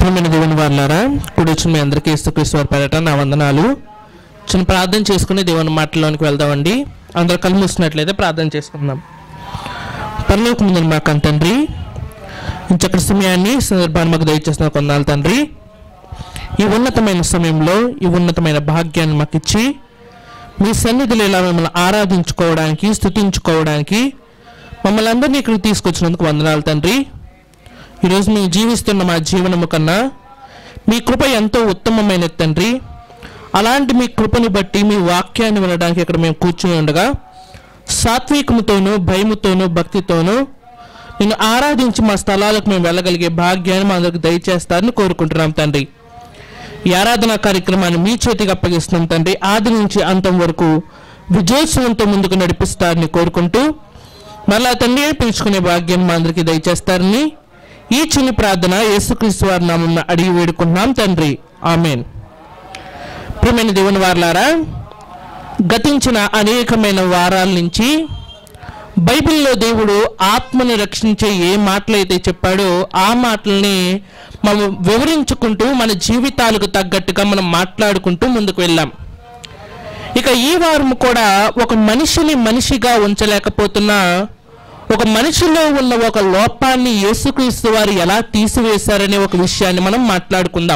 ప్రియమైన దేవుని వాళ్ళారా కూడి వచ్చిన మీ అందరికీ యేసుక్రీస్తు వారి పేరట నా వందనాలు చిన్న ప్రార్థన చేసుకుని దేవుని మాటల్లోనికి వెళ్దామండి అందరూ కళ్ళు మూసినట్లయితే ప్రార్థన చేసుకుందాం పరలోక ముందు మా తండ్రి ఇంచక్కడి సమయాన్ని ఈ సందర్భాన్ని మాకు దయచేసిన కొందాలు తండ్రి ఈ ఉన్నతమైన సమయంలో ఈ ఉన్నతమైన భాగ్యాన్ని మాకు ఇచ్చి మీ సన్నిధిలో ఇలా మిమ్మల్ని ఆరాధించుకోవడానికి స్తుతించుకోవడానికి మమ్మల్ని అందరినీ ఇక్కడికి తీసుకొచ్చినందుకు వందనాలు తండ్రి ఈరోజు మేము జీవిస్తున్న మా జీవనము కన్నా మీ కృప ఎంతో ఉత్తమమైన తండ్రి అలాంటి మీ కృపని బట్టి మీ వాక్యాన్ని వినడానికి ఇక్కడ మేము కూర్చుని ఉండగా సాత్వికముతోనూ భయముతోనూ భక్తితోనూ నేను ఆరాధించి మా స్థలాలకు మేము వెళ్ళగలిగే భాగ్యాన్ని మా అందరికి దయచేస్తారని కోరుకుంటున్నాం తండ్రి ఈ ఆరాధన కార్యక్రమాన్ని మీ చేతికి అప్పగిస్తున్నాం తండ్రి ఆది నుంచి అంతం వరకు విజయోత్సవంతో ముందుకు నడిపిస్తారని కోరుకుంటూ మళ్ళా తండ్రి పిలుచుకునే భాగ్యం మా అందరికి దయచేస్తారని ఈ చిన్న ప్రార్థన యేసుక్రీస్తు వారి నామం అడిగి వేడుకుంటున్నాం తండ్రి ఆమెన్ ప్రియమైన దేవుని వారలారా గతించిన అనేకమైన వారాల నుంచి బైబిల్లో దేవుడు ఆత్మని రక్షించే ఏ మాటలైతే చెప్పాడో ఆ మాటల్ని మనం వివరించుకుంటూ మన జీవితాలకు తగ్గట్టుగా మనం మాట్లాడుకుంటూ ముందుకు వెళ్ళాం ఇక ఈ వారం కూడా ఒక మనిషిని మనిషిగా ఉంచలేకపోతున్నా ఒక మనిషిలో ఉన్న ఒక లోపాన్ని యేసుక్రీస్తు వారు ఎలా తీసివేశారనే ఒక విషయాన్ని మనం మాట్లాడుకుందాం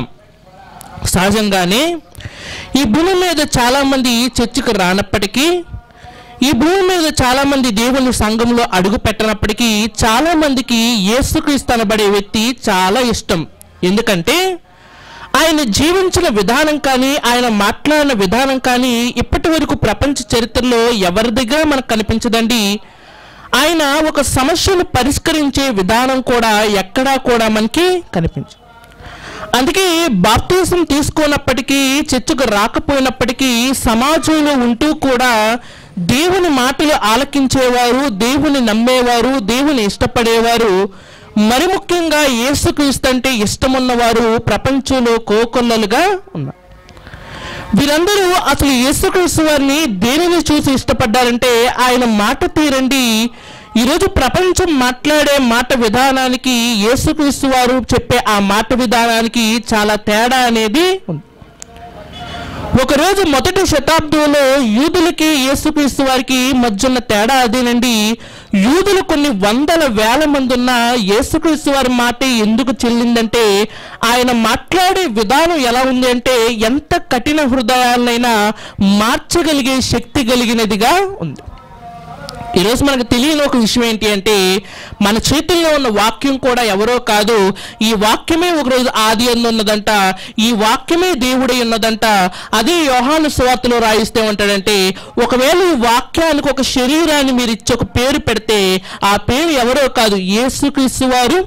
సహజంగానే ఈ భూమి మీద చాలా మంది చర్చికి రానప్పటికీ ఈ భూమి మీద చాలా మంది దేవుని సంఘంలో అడుగు పెట్టనప్పటికీ చాలా మందికి యేసుక్రీస్తు అనబడే వ్యక్తి చాలా ఇష్టం ఎందుకంటే ఆయన జీవించిన విధానం కానీ ఆయన మాట్లాడిన విధానం కానీ ఇప్పటి వరకు ప్రపంచ చరిత్రలో ఎవరి దగ్గర మనకు కనిపించదండి ఆయన ఒక సమస్యను పరిష్కరించే విధానం కూడా ఎక్కడా కూడా మనకి కనిపించదు అందుకే బాప్టిజం తీసుకున్నప్పటికీ చర్చకు రాకపోయినప్పటికీ సమాజంలో ఉంటూ కూడా దేవుని మాటలు ఆలకించేవారు దేవుని నమ్మేవారు దేవుని ఇష్టపడేవారు మరి ముఖ్యంగా యేసుక్రీస్తు అంటే ఇష్టమున్నవారు ప్రపంచంలో కోకొల్లలుగా ఉన్నారు వీరందరూ అసలు యేసుక్రీస్తు వారిని దేనిని చూసి ఇష్టపడ్డారంటే ఆయన మాట తీరండి ఈరోజు ప్రపంచం మాట్లాడే మాట విధానానికి యేసుక్రీస్తు వారు చెప్పే ఆ మాట విధానానికి చాలా తేడా అనేది ఉంది ఒకరోజు మొదటి శతాబ్దంలో యూదులకి యేసుక్రీస్తు వారికి మధ్య ఉన్న తేడా అదేనండి యూదులు కొన్ని వందల వేల మంది ఉన్న యేసుక్రీస్తు వారి మాట ఎందుకు చెల్లిందంటే ఆయన మాట్లాడే విధానం ఎలా ఉంది అంటే ఎంత కఠిన హృదయాలనైనా మార్చగలిగే శక్తి కలిగినదిగా ఉంది ఈరోజు మనకు తెలియని ఒక విషయం ఏంటి అంటే మన చేతుల్లో ఉన్న వాక్యం కూడా ఎవరో కాదు ఈ వాక్యమే ఒకరోజు ఆది అందు ఉన్నదంట ఈ వాక్యమే దేవుడై ఉన్నదంట అదే యోహాను సువార్తలో రాయిస్తే ఉంటాడంటే ఒకవేళ ఈ వాక్యానికి ఒక శరీరాన్ని మీరు ఇచ్చి ఒక పేరు పెడితే ఆ పేరు ఎవరో కాదు యేసుక్రీస్తు వారు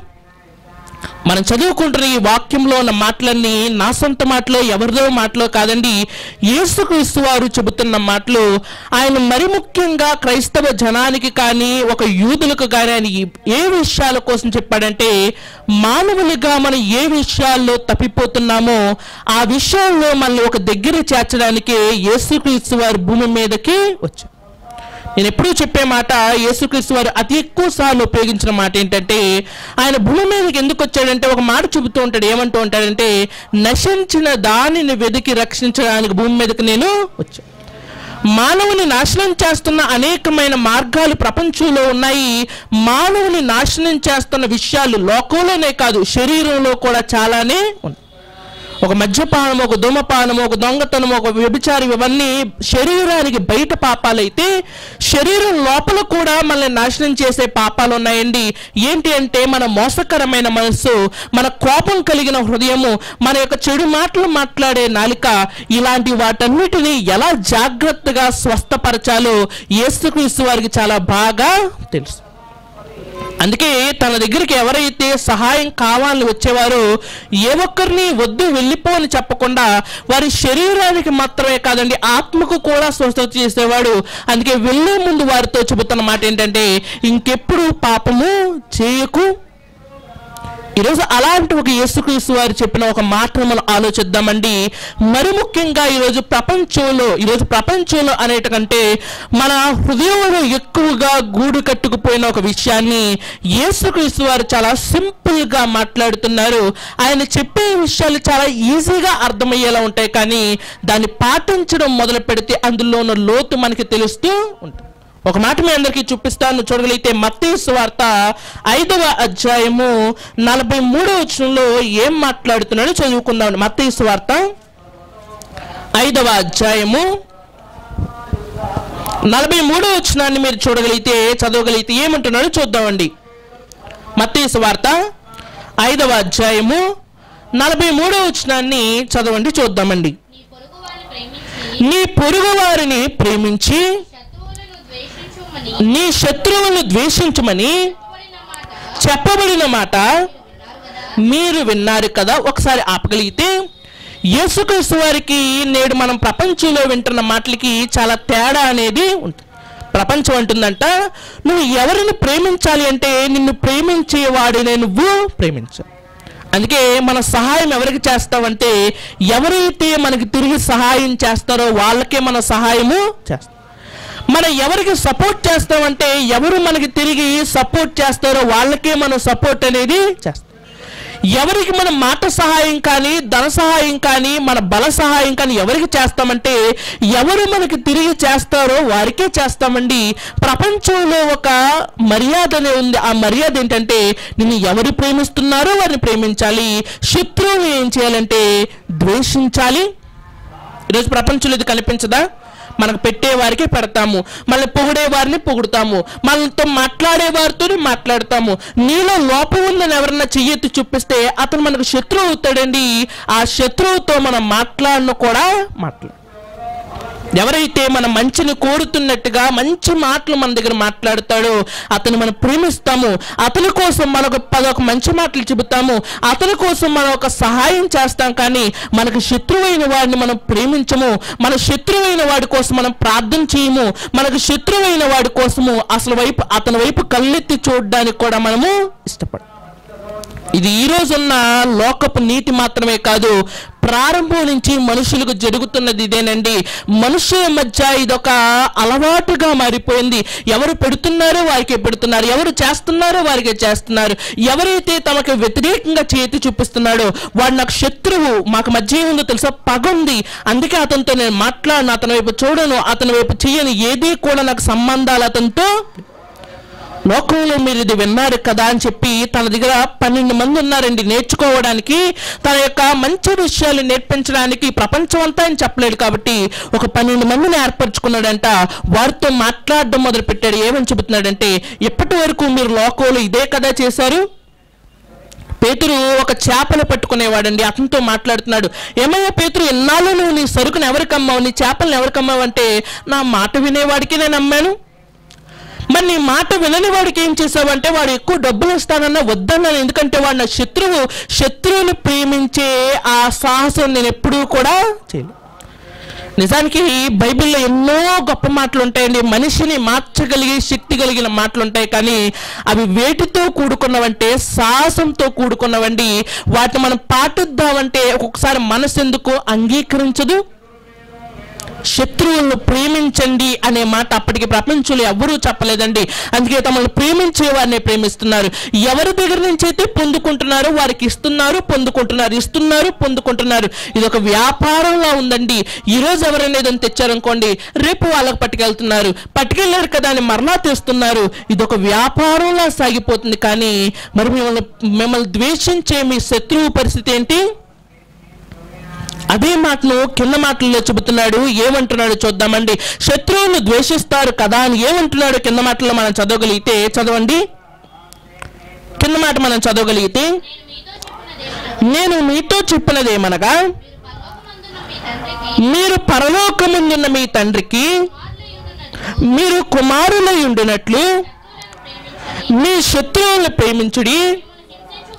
మనం చదువుకుంటున్న ఈ వాక్యంలో ఉన్న మాటలన్నీ నా సొంత మాటలో ఎవరిదో మాటలో కాదండి యేసుక్రీస్తు వారు చెబుతున్న మాటలు ఆయన మరి ముఖ్యంగా క్రైస్తవ జనానికి కానీ ఒక యూదులకు కానీ ఆయన ఈ- ఏ విషయాల కోసం చెప్పాడంటే మానవులుగా మనం ఏ విషయాల్లో తప్పిపోతున్నామో ఆ విషయాల్లో మనల్ని ఒక దగ్గర చేర్చడానికే యేసుక్రీస్తు వారు భూమి మీదకి వచ్చారు నేను ఎప్పుడూ చెప్పే మాట యేసుక్రీస్తు వారు అతి ఎక్కువ సార్లు ఉపయోగించిన మాట ఏంటంటే ఆయన భూమి మీదకి ఎందుకు వచ్చాడంటే ఒక మాట చెబుతూ ఉంటాడు ఏమంటూ ఉంటాడంటే నశించిన దానిని వెతికి రక్షించడానికి భూమి మీదకి నేను వచ్చాను మానవుని నాశనం చేస్తున్న అనేకమైన మార్గాలు ప్రపంచంలో ఉన్నాయి మానవుని నాశనం చేస్తున్న విషయాలు లోకంలోనే కాదు శరీరంలో కూడా చాలానే ఉన్నాయి ఒక మద్యపానం ఒక ధూమపానం ఒక దొంగతనం ఒక వ్యభిచారం ఇవన్నీ శరీరానికి బయట పాపాలైతే శరీరం లోపల కూడా మనల్ని నాశనం చేసే పాపాలు ఉన్నాయండి ఏంటి అంటే మన మోసకరమైన మనస్సు మన కోపం కలిగిన హృదయము మన యొక్క చెడు మాటలు మాట్లాడే నాలిక ఇలాంటి వాటన్నిటిని ఎలా జాగ్రత్తగా స్వస్థపరచాలో యేసుక్రీస్తు వారికి చాలా బాగా తెలుసు అందుకే తన దగ్గరికి ఎవరైతే సహాయం కావాలని వచ్చేవారో ఏ ఒక్కరిని వద్దు వెళ్ళిపో అని చెప్పకుండా వారి శరీరానికి మాత్రమే కాదండి ఆత్మకు కూడా స్వస్థత చేసేవాడు అందుకే వెళ్ళే ముందు వారితో చెబుతున్న మాట ఏంటంటే ఇంకెప్పుడు పాపము చేయకు ఈరోజు అలాంటి ఒక యేసుక్రీస్తు వారు చెప్పిన ఒక మాటను మనం ఆలోచిద్దామండి మరి ముఖ్యంగా ఈరోజు ప్రపంచంలో ఈరోజు ప్రపంచంలో అనేటకంటే మన హృదయంలో ఎక్కువగా గూడు కట్టుకుపోయిన ఒక విషయాన్ని యేసుక్రీస్తు వారు చాలా సింపుల్ గా మాట్లాడుతున్నారు ఆయన చెప్పే విషయాలు చాలా ఈజీగా అర్థమయ్యేలా ఉంటాయి కానీ దాన్ని పాటించడం మొదలు పెడితే అందులో ఉన్న లోతు మనకి తెలుస్తూ ఉంటుంది ఒక మాట మీ అందరికీ చూపిస్తాను చూడగలిగితే మత్తయి వార్త ఐదవ అధ్యాయము నలభై మూడవ వచనంలో ఏం మాట్లాడుతున్నాడో చదువుకుందాం మత్తయి వార్త ఐదవ అధ్యాయము నలభై మూడవ వచనాన్ని మీరు చూడగలిగితే చదవగలిగితే ఏమంటున్నాడో చూద్దామండి మత్తయి వార్త ఐదవ అధ్యాయము నలభై మూడవ వచనాన్ని చదవండి చూద్దామండి నీ పొరుగు వారిని ప్రేమించి నీ పొరుగు వారిని ప్రేమించి శత్రువులను ద్వేషించుమని నీ శత్రువులను ద్వేషించమని చెప్పబడిన మాట చెప్పబడిన మాట విన్నారు కదా మీరు విన్నారు కదా ఒకసారి ఆపగలిగితే యేసుక్రీస్తు వారికి నేడు మనం ప్రపంచంలో వింటున్న మాటలకి చాలా తేడా అనేది ఉంటుంది ప్రపంచం అంటుందంట నువ్వు ఎవరిని ప్రేమించాలి అంటే నిన్ను ప్రేమించేవాడినే నువ్వు ప్రేమించాలి అందుకే మన సహాయం ఎవరికి చేస్తామంటే ఎవరైతే మనకి తిరిగి సహాయం చేస్తారో వాళ్ళకే మన సహాయము చేస్తాం మనం ఎవరికి సపోర్ట్ చేస్తామంటే ఎవరు మనకి తిరిగి సపోర్ట్ చేస్తారో వాళ్ళకే మనం సపోర్ట్ అనేది చేస్తాం ఎవరికి మనం మాట సహాయం కానీ ధన సహాయం కానీ మన బల సహాయం కానీ ఎవరికి చేస్తామంటే ఎవరు మనకి తిరిగి చేస్తారో వారికే చేస్తామండి ప్రపంచంలో ఒక మర్యాద అనే ఉంది ఆ మర్యాద ఏంటంటే నిన్ను ఎవరు ప్రేమిస్తున్నారో వారిని ప్రేమించాలి శత్రువుని ఏం చేయాలంటే ద్వేషించాలి ఈరోజు ప్రపంచంలో ఇది కనిపించదా మనకు పెట్టే వారికి పెడతాము మళ్ళీ పొగిడే వారిని పొగుడుతాము మనతో మాట్లాడే వారితో మాట్లాడతాము నీలో లోపం ఉందని ఎవరన్నా చెయ్యెత్తి చూపిస్తే అతను మనకు శత్రువు అవుతాడండి ఆ శత్రువుతో మనం మాట్లాడను కూడా మాట్లాడు ఎవరైతే మన మంచిని కోరుతున్నట్టుగా మంచి మాటలు మన దగ్గర మాట్లాడతాడో అతను మనం ప్రేమిస్తాము అతని కోసం మనకు పదొక మంచి మాటలు చెబుతాము అతని కోసం మనం ఒక సహాయం చేస్తాం కానీ మనకు శత్రువైన వాడిని మనం ప్రేమించము మన శత్రువైన వాడి కోసం మనం ప్రార్థన చేయము మనకు శత్రువైన వాడి కోసము అసలు వైపు అతని వైపు కళ్ళెత్తి చూడడానికి కూడా మనము ఇష్టపడం ఇది ఈ రోజున్న లోకపు నీతి మాత్రమే కాదు ప్రారంభం నుంచి మనుషులకు జరుగుతున్నది ఇదేనండి మనుషుల మధ్య ఇదొక అలవాటుగా మారిపోయింది ఎవరు పెడుతున్నారో వారికే పెడుతున్నారు ఎవరు చేస్తున్నారో వారికే చేస్తున్నారు ఎవరైతే తమకు వ్యతిరేకంగా చేతి చూపిస్తున్నాడో వాడు నాకు శత్రువు మాకు మధ్య ఏముందో తెలుసా పగ ఉంది అందుకే అతనితో నేను మాట్లాడను అతని వైపు చూడను అతని వైపు చేయను ఏది కూడా నాకు సంబంధాలు అతనితో లోకంలో మీరు ఇది విన్నారు కదా అని చెప్పి తన దగ్గర పన్నెండు మంది ఉన్నారండి నేర్చుకోవడానికి తన యొక్క మంచి విషయాలు నేర్పించడానికి ప్రపంచం అంతా ఆయన చెప్పలేడు కాబట్టి ఒక పన్నెండు మందిని ఏర్పరచుకున్నాడంట వారితో మాట్లాడడం మొదలు పెట్టాడు ఏమని చెబుతున్నాడంటే ఇప్పటి వరకు మీరు లోకంలో ఇదే కదా చేశారు పేతురు ఒక చేపలు పట్టుకునేవాడండి అతనితో మాట్లాడుతున్నాడు ఏమయ్యా పేతురు ఎన్నాళ్ళు నువ్వు నీ సరుకుని ఎవరికి అమ్మావు నీ చేపలను ఎవరికి అమ్మావు అంటే నా మాట వినేవాడికి నేను అమ్మాను మరి నీ మాట వినని వాడికి ఏం చేసావంటే వాడు ఎక్కువ డబ్బులు ఇస్తానన్నా వద్దన్నాను ఎందుకంటే వాడు నా శత్రువు శత్రువుని ప్రేమించే ఆ సాహసం నేను ఎప్పుడూ కూడా చేయలేదు నిజానికి బైబిల్లో ఎన్నో గొప్ప మాటలు ఉంటాయండి మనిషిని మార్చగలిగే శక్తి కలిగిన మాటలు ఉంటాయి కానీ అవి వేటితో కూడుకున్నవంటే సాహసంతో కూడుకున్నవండి వాటిని మనం పాటిద్దామంటే ఒక్కొక్కసారి మనసు ఎందుకు అంగీకరించదు శత్రువులను ప్రేమించండి అనే మాట అప్పటికి ప్రపంచంలో ఎవరూ చెప్పలేదండి అందుకే తమను ప్రేమించే వారిని ప్రేమిస్తున్నారు ఎవరి దగ్గర నుంచి అయితే పొందుకుంటున్నారో వారికి ఇస్తున్నారు పొందుకుంటున్నారు ఇస్తున్నారు పొందుకుంటున్నారు ఇది ఒక వ్యాపారంలా ఉందండి ఈ రోజు ఎవరైనా ఏదైనా తెచ్చారనుకోండి రేపు వాళ్ళకి పట్టుకెళ్తున్నారు పట్టుకెళ్ళారు కదా అని మరలా తెస్తున్నారు ఇది ఒక వ్యాపారంలా సాగిపోతుంది కానీ మరి మిమ్మల్ని మిమ్మల్ని ద్వేషించే మీ శత్రువు పరిస్థితి ఏంటి అదే మాటను కింద మాటల్లో చెబుతున్నాడు ఏమంటున్నాడు చూద్దామండి శత్రువులు ద్వేషిస్తారు కదా అని ఏమంటున్నాడు కింద మాటల్లో మనం చదవగలిగితే చదవండి కింద మాట మనం చదవగలిగితే నేను మీతో చెప్పినదేమనగా నేను మీతో చెప్పినది ఏమనగా మీరు పరలోకమందున్న మీ తండ్రికి మీరు పరలోకముందున్న మీ తండ్రికి కుమారులై ఉండునట్లు మీరు కుమారులై ఉండినట్లు శత్రువులను ప్రేమించండి మీ శత్రువులను ప్రేమించుడి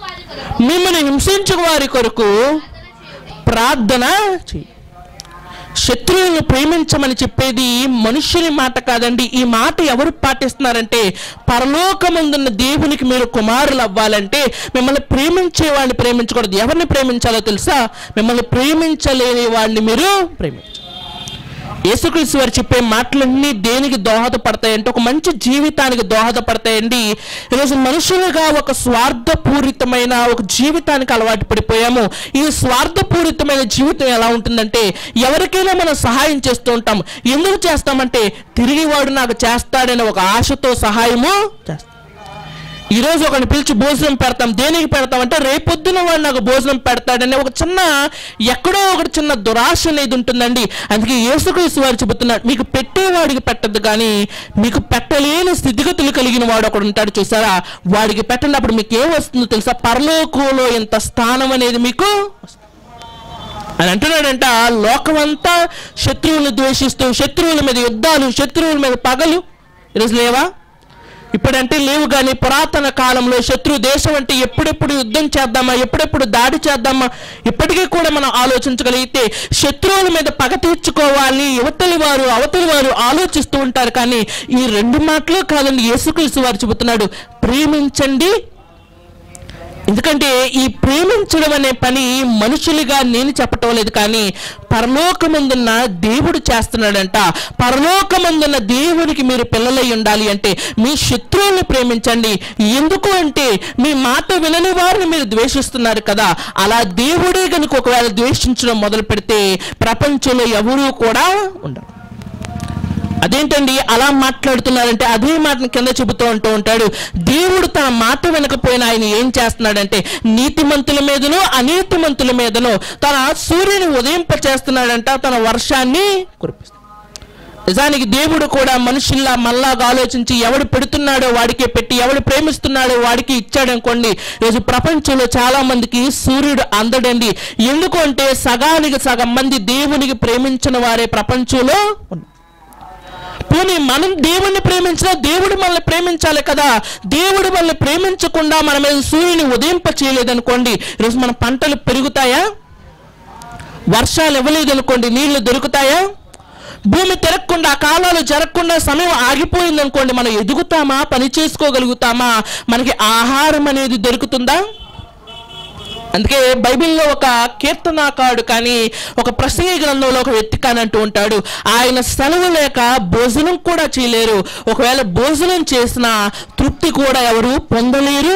మిమ్మల్ని హింసించు వారి మిమ్మల్ని హింసించు వారి కొరకు కొరకు ప్రార్థన చేయుడి. ప్రార్థన చేయి శత్రువులను ప్రేమించమని చెప్పేది మనుష్యుని మాట కాదండి ఈ మాట ఎవరు పాటిస్తున్నారంటే పరలోకమందున్న దేవునికి మీరు కుమారులు అవ్వాలంటే మిమ్మల్ని ప్రేమించే వాడిని ప్రేమించకూడదు ఎవరిని ప్రేమించాలో తెలుసా మిమ్మల్ని ప్రేమించలేని వాడిని మీరు ప్రేమించాలి యేసుక్రీస్తు వారు చెప్పే మాటలన్నీ దేనికి దోహదపడతాయంటే ఒక మంచి జీవితానికి దోహదపడతాయండి ఈరోజు మనుషులుగా ఒక స్వార్థపూరితమైన ఒక జీవితానికి అలవాటు పడిపోయాము ఈ స్వార్థపూరితమైన జీవితం ఎలా ఉంటుందంటే ఎవరికైనా మనం సహాయం చేస్తూ ఉంటాం ఎందుకు చేస్తామంటే తిరిగి వాడు నాకు చేస్తాడనే ఒక ఆశతో సహాయము చేస్తాం ఈరోజు ఒకరిని పిలిచి భోజనం పెడతాం దేనికి పెడతాం అంటే రేపొద్దున వాడు నాకు భోజనం పెడతాడనే ఒక చిన్న ఎక్కడో ఒకటి చిన్న దురాశ అనేది ఉంటుందండి అందుకే యేసుక్రీస్తు వారు చెబుతున్నారు మీకు పెట్టేవాడికి పెట్టద్దు కానీ మీకు పెట్టలేని స్థితిగతులు కలిగిన వాడు ఒకడు ఉంటాడు చూసారా వాడికి పెట్టినప్పుడు మీకు ఏం వస్తుందో తెలుసా పరలోకంలో ఎంత స్థానం అనేది మీకు వస్తుంది. అని అంటున్నాడంట లోకమంతా శత్రువులను ద్వేషిస్తూ శత్రువుల మీద యుద్ధాలు శత్రువుల మీద పగలు ఈరోజు లేవా ఇప్పుడంటే లేవు కానీ పురాతన కాలంలో శత్రు దేశం అంటే ఎప్పుడెప్పుడు యుద్ధం చేద్దామా ఎప్పుడెప్పుడు దాడి చేద్దామా ఇప్పటికీ కూడా మనం ఆలోచించగలిగితే శత్రువుల మీద పగ తీర్చుకోవాలి యువతలి వారు అవతలి వారు ఆలోచిస్తూ ఉంటారు కానీ ఈ రెండు మాటలు కాదండి యేసుక్రీస్తు వారు చెబుతున్నాడు ప్రేమించండి ఎందుకంటే ఈ ప్రేమించడం అనే పని మనుషులుగా నేను చెప్పటం లేదు కానీ పరలోకమందున్న దేవుడు చేస్తున్నాడంట పరలోకమందున్న దేవునికి మీరు పిల్లలై ఉండాలి అంటే మీ శత్రువుల్ని ప్రేమించండి ఎందుకు అంటే మీ మాట వినని వారిని మీరు ద్వేషిస్తున్నారు కదా అలా దేవుడే కనుక ఒకవేళ ద్వేషించడం మొదలు పెడితే ప్రపంచంలో ఎవరూ కూడా ఉండరు అదేంటండి అలా మాట్లాడుతున్నారంటే అదే మాటని కింద చెబుతూ ఉంటూ ఉంటాడు దేవుడు తన మాట వినకపోయినా ఆయన ఏం చేస్తున్నాడంటే నీతిమంతుల మీదను అనీతిమంతుల మీదను తన సూర్యుని ఉదయింప చేస్తున్నాడంట తన వర్షాన్ని కురిపిస్తాడు నిజానికి దేవుడు కూడా మనుషుల్లా మళ్ళాగా ఆలోచించి ఎవడు పెడుతున్నాడో వాడికే పెట్టి ఎవడు ప్రేమిస్తున్నాడో వాడికి ఇచ్చాడనుకోండి ఈరోజు ప్రపంచంలో చాలా మందికి సూర్యుడు అందడండి ఎందుకు అంటే సగానికి సగం మంది దేవునికి ప్రేమించిన వారే ప్రపంచంలో ఉన్నారు పోనీ మనం దేవుణ్ణి ప్రేమించినా దేవుడు మనల్ని ప్రేమించాలి కదా దేవుడు మనల్ని ప్రేమించకుండా మన మీద సూర్యుని ఉదయింప చేయలేదనుకోండి ఈరోజు మన పంటలు పెరుగుతాయా వర్షాలు ఇవ్వలేదనుకోండి నీళ్లు దొరుకుతాయా భూమి తిరగకుండా కాలాలు జరగకుండా సమయం ఆగిపోయిందనుకోండి మనం ఎదుగుతామా పని చేసుకోగలుగుతామా మనకి ఆహారం అనేది దొరుకుతుందా అందుకే బైబిల్లో ఒక కీర్తనాకారుడు కానీ ఒక ప్రసంగి గ్రంథంలో ఒక వ్యక్తి కానీ అంటూ ఉంటాడు ఆయన సెలవు లేక భోజనం కూడా చేయలేరు ఒకవేళ భోజనం చేసిన తృప్తి కూడా ఎవరు పొందలేరు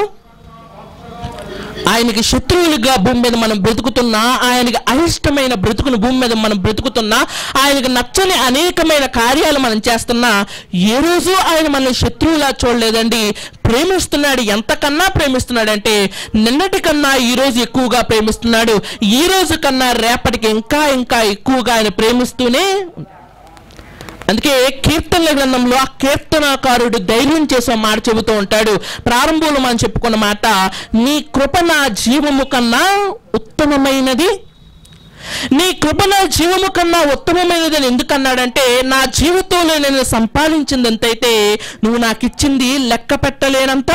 ఆయనకి శత్రువులుగా భూమి మీద మనం బ్రతుకుతున్నా ఆయనకి అయిష్టమైన బ్రతుకును భూమి మీద మనం బ్రతుకుతున్నా ఆయనకి నచ్చని అనేకమైన కార్యాలు మనం చేస్తున్నా ఏ రోజు ఆయన మన శత్రువులా చూడలేదండి ప్రేమిస్తున్నాడు ఎంతకన్నా ప్రేమిస్తున్నాడంటే నిన్నటి కన్నా ఈ రోజు ఎక్కువగా ప్రేమిస్తున్నాడు ఈ రోజు కన్నా రేపటికి ఇంకా ఇంకా ఎక్కువగా ఆయన ప్రేమిస్తూనే ఉన్నాడు. అందుకే కీర్తనల గ్రంథంలో ఆ కీర్తనాకారుడు ధైర్యం చేసే మాట చెబుతూ ఉంటాడు ప్రారంభంలో మనం చెప్పుకున్న మాట నీ కృప నా జీవము కన్నా ఉత్తమమైనది నీ కృప నా జీవము కన్నా ఉత్తమమైనది అని ఎందుకన్నాడంటే నా జీవితంలో నేను సంపాదించింది ఎంతైతే నువ్వు నాకు ఇచ్చింది లెక్క పెట్టలేనంత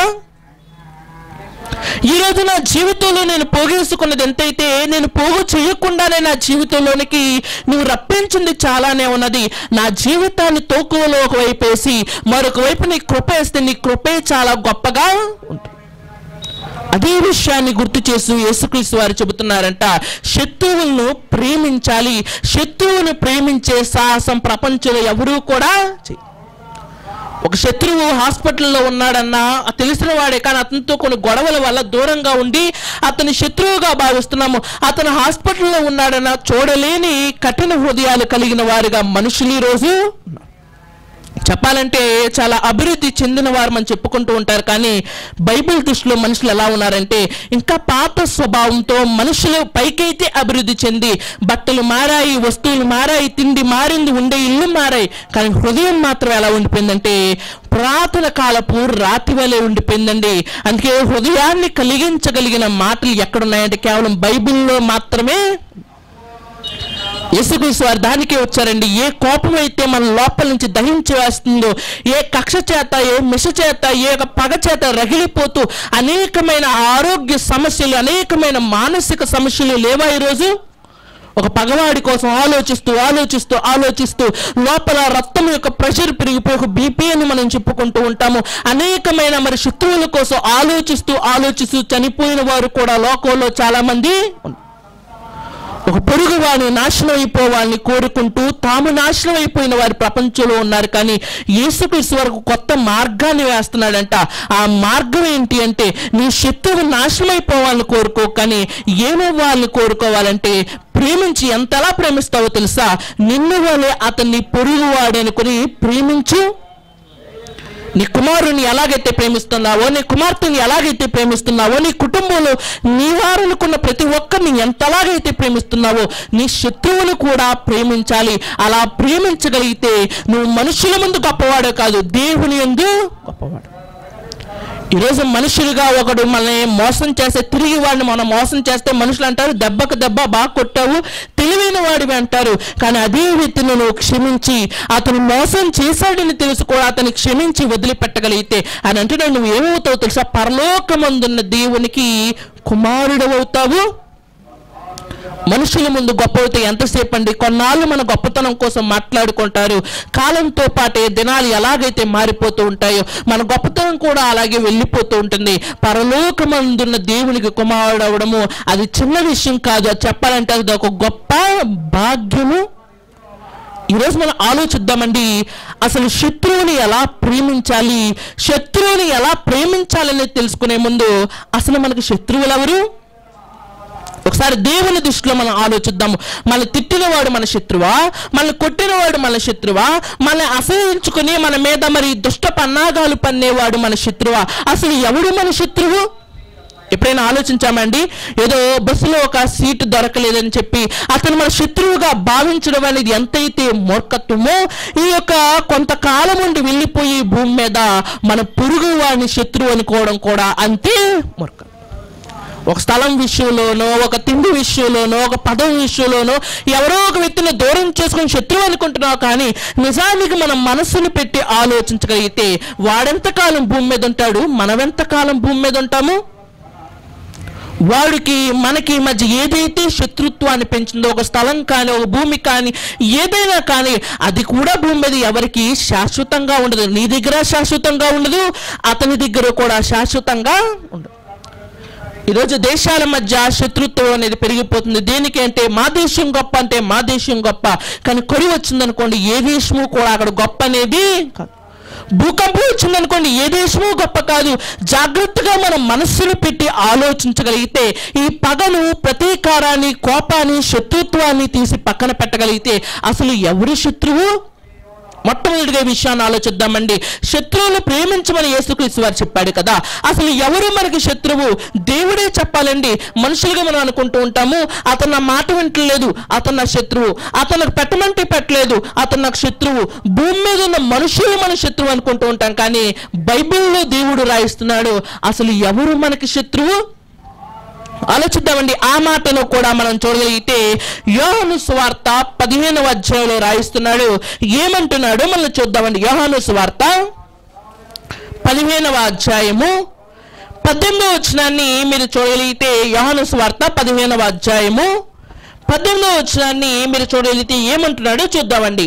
ఈ రోజు నా జీవితంలో నేను పోగేసుకున్నది ఎంతైతే నేను పోగు చేయకుండానే నా జీవితంలోనికి నువ్వు రప్పించింది చాలానే ఉన్నది నా జీవితాన్ని తోకువలో ఒకవైపు వేసి మరొక వైపు నీ కృప వేస్తే నీ కృపే చాలా గొప్పగా ఉంటుంది అదే విషయాన్ని గుర్తు చేస్తూ యేసుక్రీస్తు వారు చెబుతున్నారంట శత్రువులను ప్రేమించాలి శత్రువును ప్రేమించే సాహసం ప్రపంచంలో ఎవరూ కూడా చేయరు ఒక శత్రువు హాస్పిటల్లో ఉన్నాడన్నా ఆ తెలిసిన వాడే కానీ అతనితో కొన్ని గొడవల వల్ల దూరంగా ఉండి అతని శత్రువుగా భావిస్తున్నాము అతను హాస్పిటల్లో ఉన్నాడన్నా చూడలేని కఠిన హృదయాలు కలిగిన వారుగా మనుషులు ఈ రోజు ఉన్నారు. చెప్పాలంటే చాలా అభివృద్ధి చెందిన వారు మనం చెప్పుకుంటూ ఉంటారు కానీ బైబిల్ దృష్టిలో మనుషులు ఎలా ఉన్నారంటే ఇంకా పాత స్వభావంతో మనుషులు పైకైతే అభివృద్ధి చెంది బట్టలు మారాయి వస్తువులు మారాయి తిండి మారింది ఉండే ఇల్లు మారాయి కానీ హృదయం మాత్రం ఎలా ఉండిపోయిందంటే పురాతన కాలపు రాతి వలె ఉండిపోయిందండి అందుకే హృదయాన్ని కలిగించగలిగిన మాటలు ఎక్కడున్నాయంటే కేవలం బైబిల్లో మాత్రమే యేసుక్రీస్తు వారు దానికే వచ్చారండి ఏ కోపం అయితే మన లోపల నుంచి దహించి వేస్తుందో ఏ కక్ష చేత ఏ మిష చేత ఏ ఒక పగ చేత రగిలిపోతూ అనేకమైన ఆరోగ్య సమస్యలు అనేకమైన మానసిక సమస్యలు లేవా ఈరోజు ఒక పగవాడి కోసం ఆలోచిస్తూ ఆలోచిస్తూ ఆలోచిస్తూ లోపల రక్తం యొక్క ప్రెషర్ పెరిగిపోయి ఒక బీపీ అని మనం చెప్పుకుంటూ ఉంటాము అనేకమైన మరి శత్రువుల కోసం ఆలోచిస్తూ ఆలోచిస్తూ చనిపోయిన వారు కూడా లోకంలో చాలా మంది ఉన్నారు. ఒక పొరుగు వారిని నాశనం అయిపోవాలని కోరుకుంటూ తాము నాశనం అయిపోయిన వారి ప్రపంచంలో ఉన్నారు కానీ యేసుక్రీస్తు వరకు కొత్త మార్గాన్ని వేస్తున్నాడంట ఆ మార్గం ఏంటి అంటే నీ శత్రువు నాశనం అయిపోవాలని కోరుకో కానీ ఏమవ్వాలని కోరుకోవాలంటే ప్రేమించి ఎంతలా ప్రేమిస్తావో తెలుసా నిన్ను వలె అతన్ని పొరుగు వాడనుకుని ప్రేమించు నీ కుమారుని ఎలాగైతే ప్రేమిస్తున్నావో నీ కుమార్తెని ఎలాగైతే ప్రేమిస్తున్నావో నీ కుటుంబంలో నీ వారనుకున్న ప్రతి ఒక్కరిని ఎంతలాగైతే ప్రేమిస్తున్నావో నీ శత్రువును కూడా ప్రేమించాలి అలా ప్రేమించగలిగితే నువ్వు మనుషుల ముందు గొప్పవాడే కాదు దేవుని ఎందు గొప్పవాడు ఈరోజు మనుషులుగా ఒకడు మనల్ని మోసం చేస్తే తిరిగి వాడిని మనం మోసం చేస్తే మనుషులు అంటారు దెబ్బకు దెబ్బ బాగా కొట్టావు తెలివైన వాడివి అంటారు కానీ అదే వ్యక్తిని నువ్వు క్షమించి అతను మోసం చేశాడని తెలుసు కూడా అతన్ని క్షమించి వదిలిపెట్టగలిగితే అని అంటున్నాడు నువ్వు ఏమవుతావు తెలుసా పరలోకమందున్న దేవునికి కుమారుడవుతావు మనుషుల ముందు గొప్ప అవుతే ఎంతసేపు అండి కొన్నాళ్ళు మన గొప్పతనం కోసం మాట్లాడుకుంటారు కాలంతో పాటే దినాలు ఎలాగైతే మారిపోతూ ఉంటాయో మన గొప్పతనం కూడా అలాగే వెళ్ళిపోతూ ఉంటుంది పరలోకమందున్న దేవునికి కుమారుడు అవడము అది చిన్న విషయం కాదు అది చెప్పాలంటే అది ఒక గొప్ప భాగ్యము ఈరోజు మనం ఆలోచిద్దామండి అసలు శత్రువుని ఎలా ప్రేమించాలి శత్రువుని ఎలా ప్రేమించాలనేది తెలుసుకునే ముందు అసలు మనకు శత్రువులు ఎవరు ఒకసారి దేవుని దృష్టిలో మనం ఆలోచిద్దాము మన తిట్టినవాడు మన శత్రువా మనల్ని కొట్టినవాడు మన శత్రువా మనల్ని అసహించుకుని మన మీద మరి దుష్ట పన్నాగాలు పన్నేవాడు మన శత్రువా అసలు ఎవడు మన శత్రువు ఎప్పుడైనా ఆలోచించామండి ఏదో బస్సులో ఒక సీటు దొరకలేదని చెప్పి అతను మన శత్రువుగా భావించడం అనేది ఎంతైతే మూర్ఖత్వమో ఈ యొక్క కొంతకాలం నుండి వెళ్ళిపోయి భూమి మీద మన పొరుగు వాడిని శత్రువు అనుకోవడం కూడా అంతే మూర్ఖం ఒక స్థలం విషయంలోనో ఒక తిండి విషయంలోనో ఒక పదవి విషయంలోనో ఎవరో ఒక వ్యక్తిని దూరం చేసుకొని శత్రువు అనుకుంటున్నావు కానీ నిజానికి మనం మనస్సును పెట్టి ఆలోచించగలిగితే వాడెంతకాలం భూమి మీద ఉంటాడు మనమెంతకాలం భూమి మీద ఉంటాము వాడికి మనకి మధ్య ఏదైతే శత్రుత్వాన్ని పెంచిందో ఒక స్థలం కానీ ఒక భూమి కానీ ఏదైనా కానీ అది కూడా భూమి మీద ఎవరికి శాశ్వతంగా ఉండదు నీ దగ్గర శాశ్వతంగా ఉండదు అతని దగ్గర కూడా శాశ్వతంగా ఉండదు ఈరోజు దేశాల మధ్య శత్రుత్వం అనేది పెరిగిపోతుంది దేనికి అంటే మా దేశం గొప్ప అంటే మా దేశం గొప్ప కానీ కొరి వచ్చిందనుకోండి ఏ దేశము కూడా అక్కడ గొప్ప అనేది కాదు భూకంపం వచ్చిందనుకోండి ఏ దేశము గొప్ప కాదు జాగ్రత్తగా మనం మనస్సును పెట్టి ఆలోచించగలిగితే ఈ పగను ప్రతీకారాన్ని కోపాన్ని శత్రుత్వాన్ని తీసి పక్కన పెట్టగలిగితే అసలు ఎవరి శత్రువు మొట్టమొదటిగా ఈ విషయాన్ని ఆలోచిద్దామండి శత్రువులు ప్రేమించమని యేసుక్రీస్తు వారు చెప్పాడు కదా అసలు ఎవరు మనకి శత్రువు దేవుడే చెప్పాలండి మనుషులుగా మనం అనుకుంటూ ఉంటాము అతను నా మాట వింటలేదు అతను నా శత్రువు అతను నాకు పెట్టమంటే పెట్టలేదు అతను నాకు శత్రువు భూమి మీద ఉన్న మనుషులు మన శత్రువు అనుకుంటూ ఉంటాం కానీ బైబిల్లో దేవుడు రాయిస్తున్నాడు అసలు ఎవరు మనకి శత్రువు ఆలోచిద్దామండి ఆ మాటను కూడా మనం చూడగలిగితే యోహాను స్వార్త పదిహేనవ అధ్యాయంలో రాయిస్తున్నాడు ఏమంటున్నాడు మనం చూద్దామండి యోహాను స్వార్త పదిహేనవ అధ్యాయము పద్దెనిమిదవ వచనాన్ని మీరు చూడగలిగితే యోహాను స్వార్త పదిహేనవ అధ్యాయము పద్దెనిమిదవ వచనాన్ని మీరు చూడగలిగితే ఏమంటున్నాడో చూద్దామండి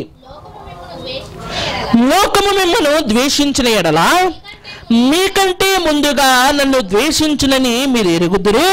లోకము మిమ్మల్ని ద్వేషించిన ఎడల లోకము మిమ్మల్ని ద్వేషించిన ఎడల మీకంటే ముందుగా నన్ను ద్వేషించునని మీరు ఎరుగుదురు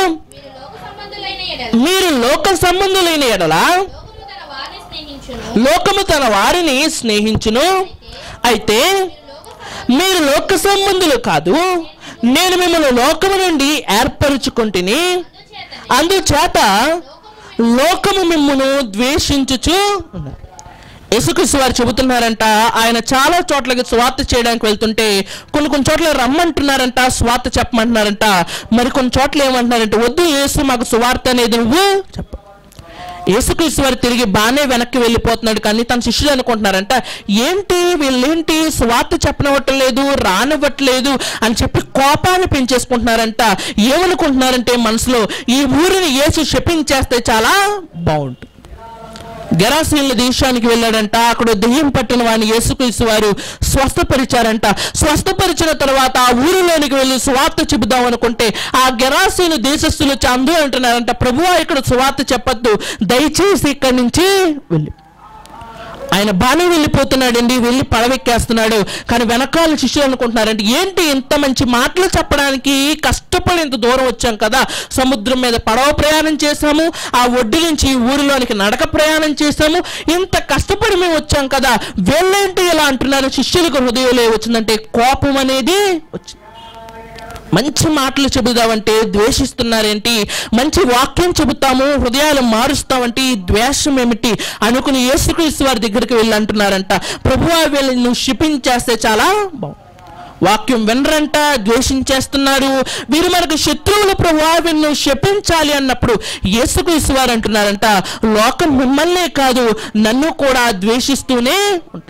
మీరు లోక సంబంధులైన ఎడల మీరు లోక సంబంధులైన ఎడల లోకము తన వారిని స్నేహించును లోకము తన వారిని స్నేహించును అయితే లోక మీరు లోక సంబంధులు కాదు నేను మిమ్మల్ని లోకము నుండి ఏర్పరుచుకుంటుని అందుచేత అందుచేత లోకము మిమ్మును ద్వేషించుచు ఉన్నది. యేసుక్రీస్తు వారు చెబుతున్నారంట ఆయన చాలా చోట్లకి స్వార్థ చేయడానికి వెళ్తుంటే కొన్ని కొన్ని చోట్ల రమ్మంటున్నారంట స్వార్థ చెప్పమంటున్నారంట మరి కొన్ని చోట్ల ఏమంటున్నారంటే వద్దు యేసు మాకు సువార్త అనేది నువ్వు చెప్ప యేసుక్రీస్తు వారు తిరిగి బాగానే వెనక్కి వెళ్ళిపోతున్నాడు కానీ తన శిష్యులు అనుకుంటున్నారంట ఏంటి వీళ్ళేంటి స్వార్థ చెప్పనివ్వట్లేదు రానివ్వట్లేదు అని చెప్పి కోపాన్ని పెంచేసుకుంటున్నారంట ఏమనుకుంటున్నారంటే మనసులో ఈ ఊరిని యేసు షిప్పింగ్ చేస్తే చాలా బాగుంటుంది గెరాసీన్ల దేశానికి వెళ్ళాడంట అక్కడ దెయ్యం పట్టిన వాడిని యేసుక్రీస్తు వారు స్వస్థపరిచారంట స్వస్థపరిచిన తర్వాత ఆ ఊరిలోనికి వెళ్ళి సువార్త చెబుదాం అనుకుంటే ఆ గెరాసీను దేశస్తులు వచ్చి అందరూ అంటున్నారంట ప్రభువా ఇక్కడ సువార్త చెప్పొద్దు దయచేసి ఇక్కడి నుంచి వెళ్ళి ఆయన బాగానే వెళ్ళిపోతున్నాడండి వెళ్ళి పడవెక్కేస్తున్నాడు కానీ వెనకాల శిష్యులు అనుకుంటున్నారంటే ఏంటి ఇంత మంచి మాటలు చెప్పడానికి కష్టపడి ఇంత దూరం వచ్చాం కదా సముద్రం మీద పడవ ప్రయాణం చేశాము ఆ ఒడ్డు నుంచి ఈ ఊరిలోనికి నడక ప్రయాణం చేశాము ఇంత కష్టపడి మేము వచ్చాం కదా వీళ్ళేంటి ఇలా అంటున్నారు శిష్యులకు హృదయంలో వచ్చిందంటే కోపం అనేది వచ్చింది మంచి మాటలు చెబుదామంటే ద్వేషిస్తున్నారేంటి మంచి వాక్యం చెబుతాము హృదయాలు మారుస్తామంటే ఈ ద్వేషం ఏమిటి అనుకుని యేసుక్రీస్తు వారి దగ్గరికి వెళ్ళి అంటున్నారంట ప్రభువా వీళ్ళని నువ్వు శిపించేస్తే చాలా బాగుంది వాక్యం వినరంట ద్వేషించేస్తున్నారు వీరు మనకు శత్రువులు ప్రభువా వీళ్ళను శపించాలి అన్నప్పుడు యేసుక్రీస్తు వారు అంటున్నారంట లోకం మిమ్మల్నే కాదు నన్ను కూడా ద్వేషిస్తూనే ఉంటుంది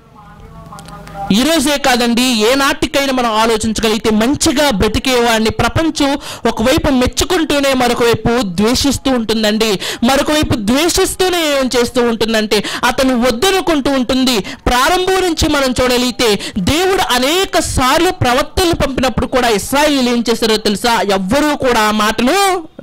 ఈ రోజే కాదండి ఏ నాటికైనా మనం ఆలోచించగలిగితే మంచిగా బ్రతికేవాడిని ప్రపంచం ఒకవైపు మెచ్చుకుంటూనే మరొక వైపు ద్వేషిస్తూ ఉంటుందండి మరొక వైపు ద్వేషిస్తూనే ఏం చేస్తూ ఉంటుందంటే అతను వద్దనుకుంటూ ఉంటుంది ప్రారంభం నుంచి మనం చూడగలిగితే దేవుడు అనేక సార్లు ప్రవక్తలు పంపినప్పుడు కూడా ఇస్రాయిల్ ఏం చేశారో తెలుసా ఎవ్వరూ కూడా ఆ మాటలు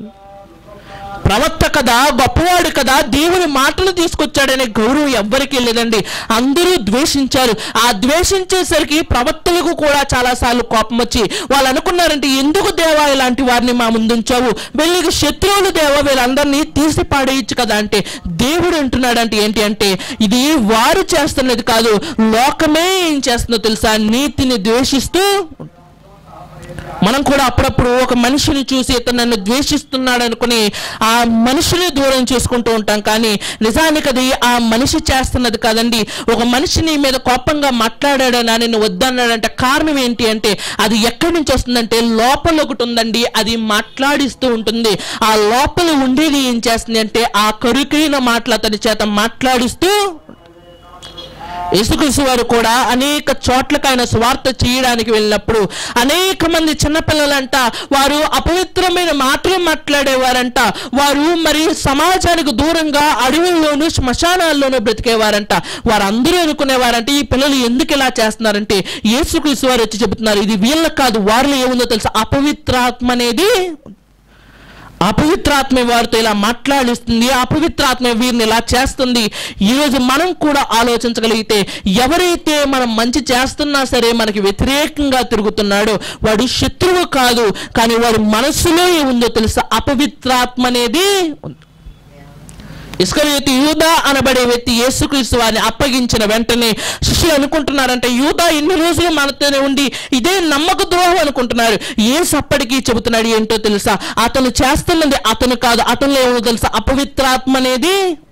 ప్రవక్త కదా గొప్పవాడు కదా దేవుని మాటలు తీసుకొచ్చాడనే గౌరవం ఎవ్వరికీ లేదండి అందరూ ద్వేషించారు ఆ ద్వేషించేసరికి ప్రవక్తలకు కూడా చాలాసార్లు కోపం వచ్చి వాళ్ళు అనుకున్నారంటే ఎందుకు దేవా ఇలాంటి వారిని మా ముందుంచావు వీళ్ళకి శత్రువులు దేవా వీళ్ళందరినీ తీసి పాడేయచ్చు కదా అంటే దేవుడు అంటున్నాడంటే ఏంటి అంటే ఇది వారు చేస్తున్నది కాదు లోకమే ఏం చేస్తుందో తెలుసా నీతిని ద్వేషిస్తూ మనం కూడా అప్పుడప్పుడు ఒక మనిషిని చూసి ఇతను నన్ను ద్వేషిస్తున్నాడు అనుకుని ఆ మనిషిని దూరం చేసుకుంటూ ఉంటాం కానీ నిజానికి అది ఆ మనిషి చేస్తున్నది కాదండి ఒక మనిషి నీ మీద కోపంగా మాట్లాడాడని నేను వద్దన్నాడంటే కారణం ఏంటి అంటే అది ఎక్కడి నుంచి వస్తుందంటే లోపల ఒకటి ఉందండి అది మాట్లాడిస్తూ ఉంటుంది ఆ లోపల ఉండేది ఏం చేస్తుంది అంటే ఆ కరుకైన మాటలు అతని చేత మాట్లాడిస్తూ యేసుక్రీస్తు వారు కూడా అనేక చోట్లకు ఆయన స్వార్థ చేయడానికి వెళ్ళినప్పుడు అనేక మంది చిన్నపిల్లలంట వారు అపవిత్రమైన మాటలు మాట్లాడేవారంట వారు మరి సమాజానికి దూరంగా అడవుల్లోనూ శ్మశానాల్లోనూ బ్రతికేవారంట వారందరూ అనుకునేవారంటే ఈ పిల్లలు ఎందుకు ఇలా చేస్తున్నారంటే యేసుక్రీస్తు వారు వచ్చి చెబుతున్నారు ఇది వీళ్ళకి కాదు వారిలో ఏముందో తెలుసా అపవిత్రాత్మ అనేది అపవిత్రాత్మ వారితో ఇలా మాట్లాడిస్తుంది అపవిత్రాత్మ వీరిని ఇలా చేస్తుంది ఈరోజు మనం కూడా ఆలోచించగలిగితే ఎవరైతే మనం మంచి చేస్తున్నా సరే మనకి వ్యతిరేకంగా తిరుగుతున్నాడో వాడు శత్రువు కాదు కానీ వాడి మనసులో ఏముందో తెలుసా అపవిత్రాత్మ అనేది ఉంది ఇస్కరియోతి యూదా అనబడే వ్యక్తి యేసుక్రీస్తు వారిని అప్పగించిన వెంటనే శిష్యులు అనుకుంటున్నారంటే యూదా ఇన్ని రోజులు మనతోనే ఉండి ఇదే నమ్మక ద్రోహం అనుకుంటున్నారు ఏసు అప్పటికీ చెబుతున్నాడు ఏంటో తెలుసా అతను చేస్తున్నది అతను కాదు అతనిలో ఏమో తెలుసా అపవిత్రాత్మ అనేది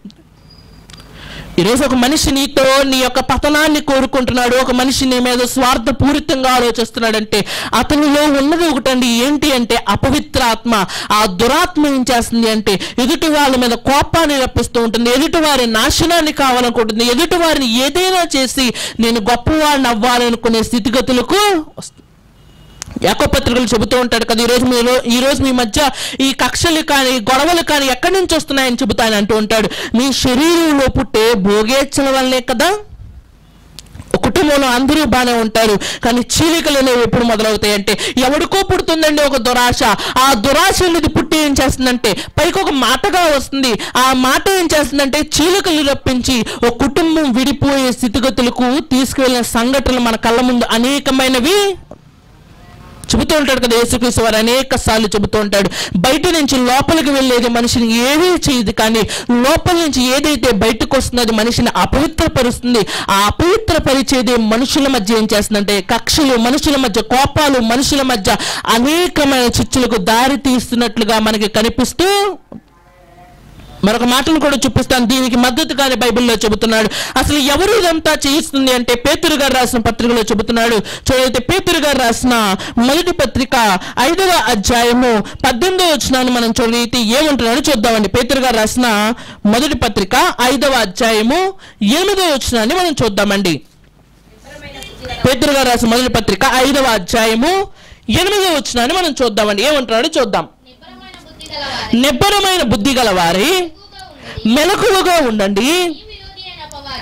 ఈరోజు ఒక మనిషి నీతో నీ యొక్క పతనాన్ని కోరుకుంటున్నాడు ఒక మనిషి నీ మీద స్వార్థపూరితంగా ఆలోచిస్తున్నాడంటే అతనిలో ఉన్నది ఒకటండి ఏంటి అంటే అపవిత్ర ఆత్మ ఆ దురాత్మ ఏం చేస్తుంది అంటే ఎదుటి వాళ్ళ మీద కోపాన్ని రప్పిస్తూ ఉంటుంది ఎదుటి వారి నాశనాన్ని కావాలనుకుంటుంది ఎదుటి వారిని ఏదైనా చేసి నేను గొప్పవాడిని అవ్వాలనుకునే స్థితిగతులకు వస్తుంది యాకో పత్రికలు చెబుతూ ఉంటాడు కదా ఈరోజు మీరు ఈరోజు మీ మధ్య ఈ కక్షలు కానీ గొడవలు కానీ ఎక్కడి నుంచి వస్తున్నాయని చెబుతాయని అంటూ ఉంటాడు మీ శరీరంలో పుట్టే భోగేచ్చల వల్లే కదా ఒక కుటుంబంలో అందరూ బాగానే ఉంటారు కానీ చీలికలు అనేవి ఎప్పుడు మొదలవుతాయి అంటే ఎవడికో పుడుతుందండి ఒక దురాశ ఆ దురాశ అనేది పుట్టి ఏం చేస్తుందంటే పైకి ఒక మాటగా వస్తుంది ఆ మాట ఏం చేస్తుందంటే చీలికలు రప్పించి ఒక కుటుంబం విడిపోయే స్థితిగతులకు తీసుకువెళ్ళిన సంఘటనలు మన కళ్ళ ముందు అనేకమైనవి చెబుతూ ఉంటాడు కదా యేసుక్రీస్తు వారు అనేక సార్లు చెబుతూ ఉంటాడు బయట నుంచి లోపలికి వెళ్ళేది మనిషిని ఏమీ చేయదు కానీ లోపల నుంచి ఏదైతే బయటకు వస్తుందో అది మనిషిని అపవిత్రపరుస్తుంది ఆ అపవిత్రపరిచేది మనుషుల మధ్య ఏం చేస్తుందంటే కక్షలు మనుషుల మధ్య కోపాలు మనుషుల మధ్య అనేకమైన చిచ్చులకు దారి తీస్తున్నట్లుగా మనకి కనిపిస్తూ మరొక మాటను కూడా చూపిస్తాను దీనికి మద్దతుగానే బైబిల్లో చెబుతున్నాడు అసలు ఎవరు ఇదంతా చేయిస్తుంది అంటే పేతురు గారు రాసిన పత్రికలో చెబుతున్నాడు చూడైతే పేతురు గారు రాసిన మొదటి పత్రిక ఐదవ అధ్యాయము పద్దెనిమిదవ వచనాన్ని మనం చదివితే ఏమంటున్నాడో చూద్దామండి పేతురు గారు రాసిన మొదటి పత్రిక ఐదవ అధ్యాయము ఎనిమిదవ వచనాన్ని మనం చూద్దామండి పేతురు గారు రాసిన మొదటి పత్రిక ఐదవ అధ్యాయము ఎనిమిదవ వచనాన్ని మనం చూద్దామండి ఏమంటున్నాడో చూద్దాం నిబ్బరమైన బుద్ధి నిబ్బరమైన బుద్ధి గలవారి గల వారి ఎక్కువగా ఉండి మెలకువగా ఉండండి ఈ విరోధుల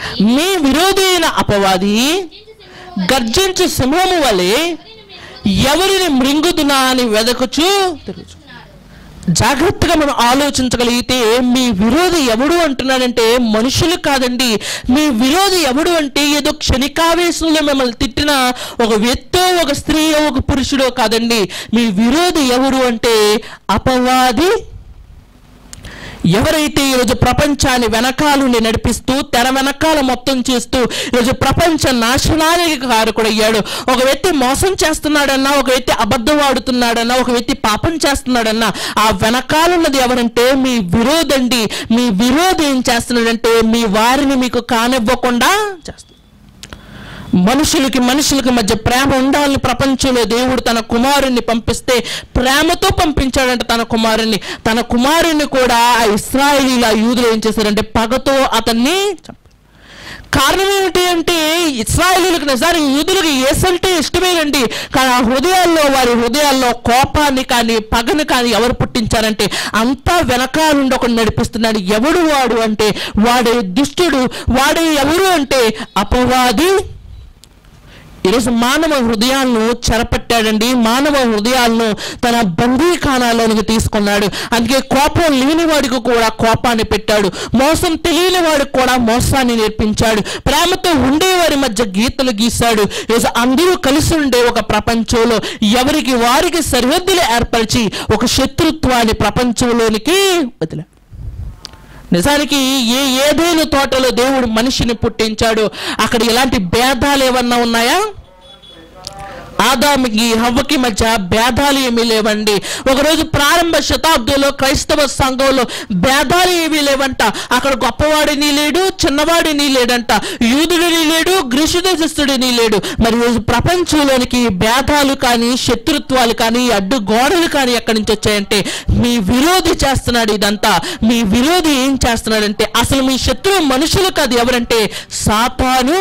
మీ విరోధి అయిన అపవాది గర్జించు సింహము వలె ఎవరిని మృంగుదునా అని వెదకుచు తిరుగుచు జాగ్రత్తగా మనం ఆలోచించగలిగితే మీ విరోధి ఎవడు అంటున్నాడంటే మనుషులు కాదండి మీ విరోధి ఎవడు అంటే ఏదో క్షణికావేశంలో మిమ్మల్ని తిట్టిన ఒక వ్యక్తో ఒక స్త్రీయో ఒక పురుషుడో కాదండి మీ విరోధి ఎవరు అంటే అపవాది ఎవరైతే ఈరోజు ప్రపంచాన్ని వెనకాలుండి నడిపిస్తూ తెర వెనకాల మొత్తం చేస్తూ ఈరోజు ప్రపంచ నాశనానికి కారకుడయ్యాడు ఒక వ్యక్తి మోసం చేస్తున్నాడన్నా ఒక వ్యక్తి అబద్ధం ఆడుతున్నాడన్నా ఒక వ్యక్తి పాపం చేస్తున్నాడన్నా ఆ వెనకాలన్నది ఎవరంటే మీ విరోధండి మీ విరోధి ఏం చేస్తున్నాడంటే మీ వారిని మీకు కానివ్వకుండా చేస్తున్నాడు మనుషులకి మనుషులకి మధ్య ప్రేమ ఉండాలని ప్రపంచంలో దేవుడు తన కుమారుణ్ణి పంపిస్తే ప్రేమతో పంపించాడంట తన కుమారుణ్ణి తన కుమారుణ్ణి కూడా ఆ ఇస్రాయేలీల యూదులు ఏం చేశారంటే పగతో అతన్ని చంపారు. కారణం ఏమిటి అంటే ఇస్రాయేలీలకు నిజానికి యూదులకు ఏసంటే ఇష్టమేనండి కానీ ఆ హృదయాల్లో వారి హృదయాల్లో కోపాన్ని కానీ పగని కానీ ఎవరు పుట్టించారంటే అంతా వెనకాలండి ఒకడు నడిపిస్తున్నాడు ఎవడు వాడు అంటే వాడే దుష్టుడు వాడే ఎవరు అంటే అపవాది ఈరోజు మానవ హృదయాలను చెరపట్టాడండి మానవ హృదయాలను తన బందీఖానాలోనికి తీసుకున్నాడు అందుకే కోపం లేనివాడికి కూడా కోపాన్ని పెట్టాడు మోసం తెలియని వాడికి కూడా మోసాన్ని నేర్పించాడు ప్రేమతో ఉండేవారి మధ్య గీతలు గీశాడు ఈరోజు అందరూ కలిసి ఉండే ఒక ప్రపంచంలో ఎవరికి వారికి సరిహద్దులు ఏర్పరిచి ఒక శత్రుత్వాన్ని ప్రపంచంలోనికి వదిలాడు నిజానికి ఏ ఏదైనా తోటలో దేవుడు మనిషిని పుట్టించాడు అక్కడ ఇలాంటి భేదాలు ఏమన్నా ఉన్నాయా ఆదామికి హవ్వకి మధ్య భేదాలు ఏమీ లేవండి ఒకరోజు ప్రారంభ శతాబ్దంలో క్రైస్తవ సంఘంలో భేదాలు ఏమీ లేవంట అక్కడ గొప్పవాడిని లేడు చిన్నవాడిని లేడంట యూదుడిని లేడు గ్రీసు దేశస్థుడిని లేడు మరి రోజు ప్రపంచంలోనికి భేదాలు కానీ శత్రుత్వాలు కానీ అడ్డు గోడలు కానీ ఎక్కడి నుంచి వచ్చాయంటే మీ విరోధి చేస్తున్నాడు ఇదంతా మీ విరోధి ఏం చేస్తున్నాడంటే అసలు మీ శత్రువు మనుషులు కాదు ఎవరంటే సాతాను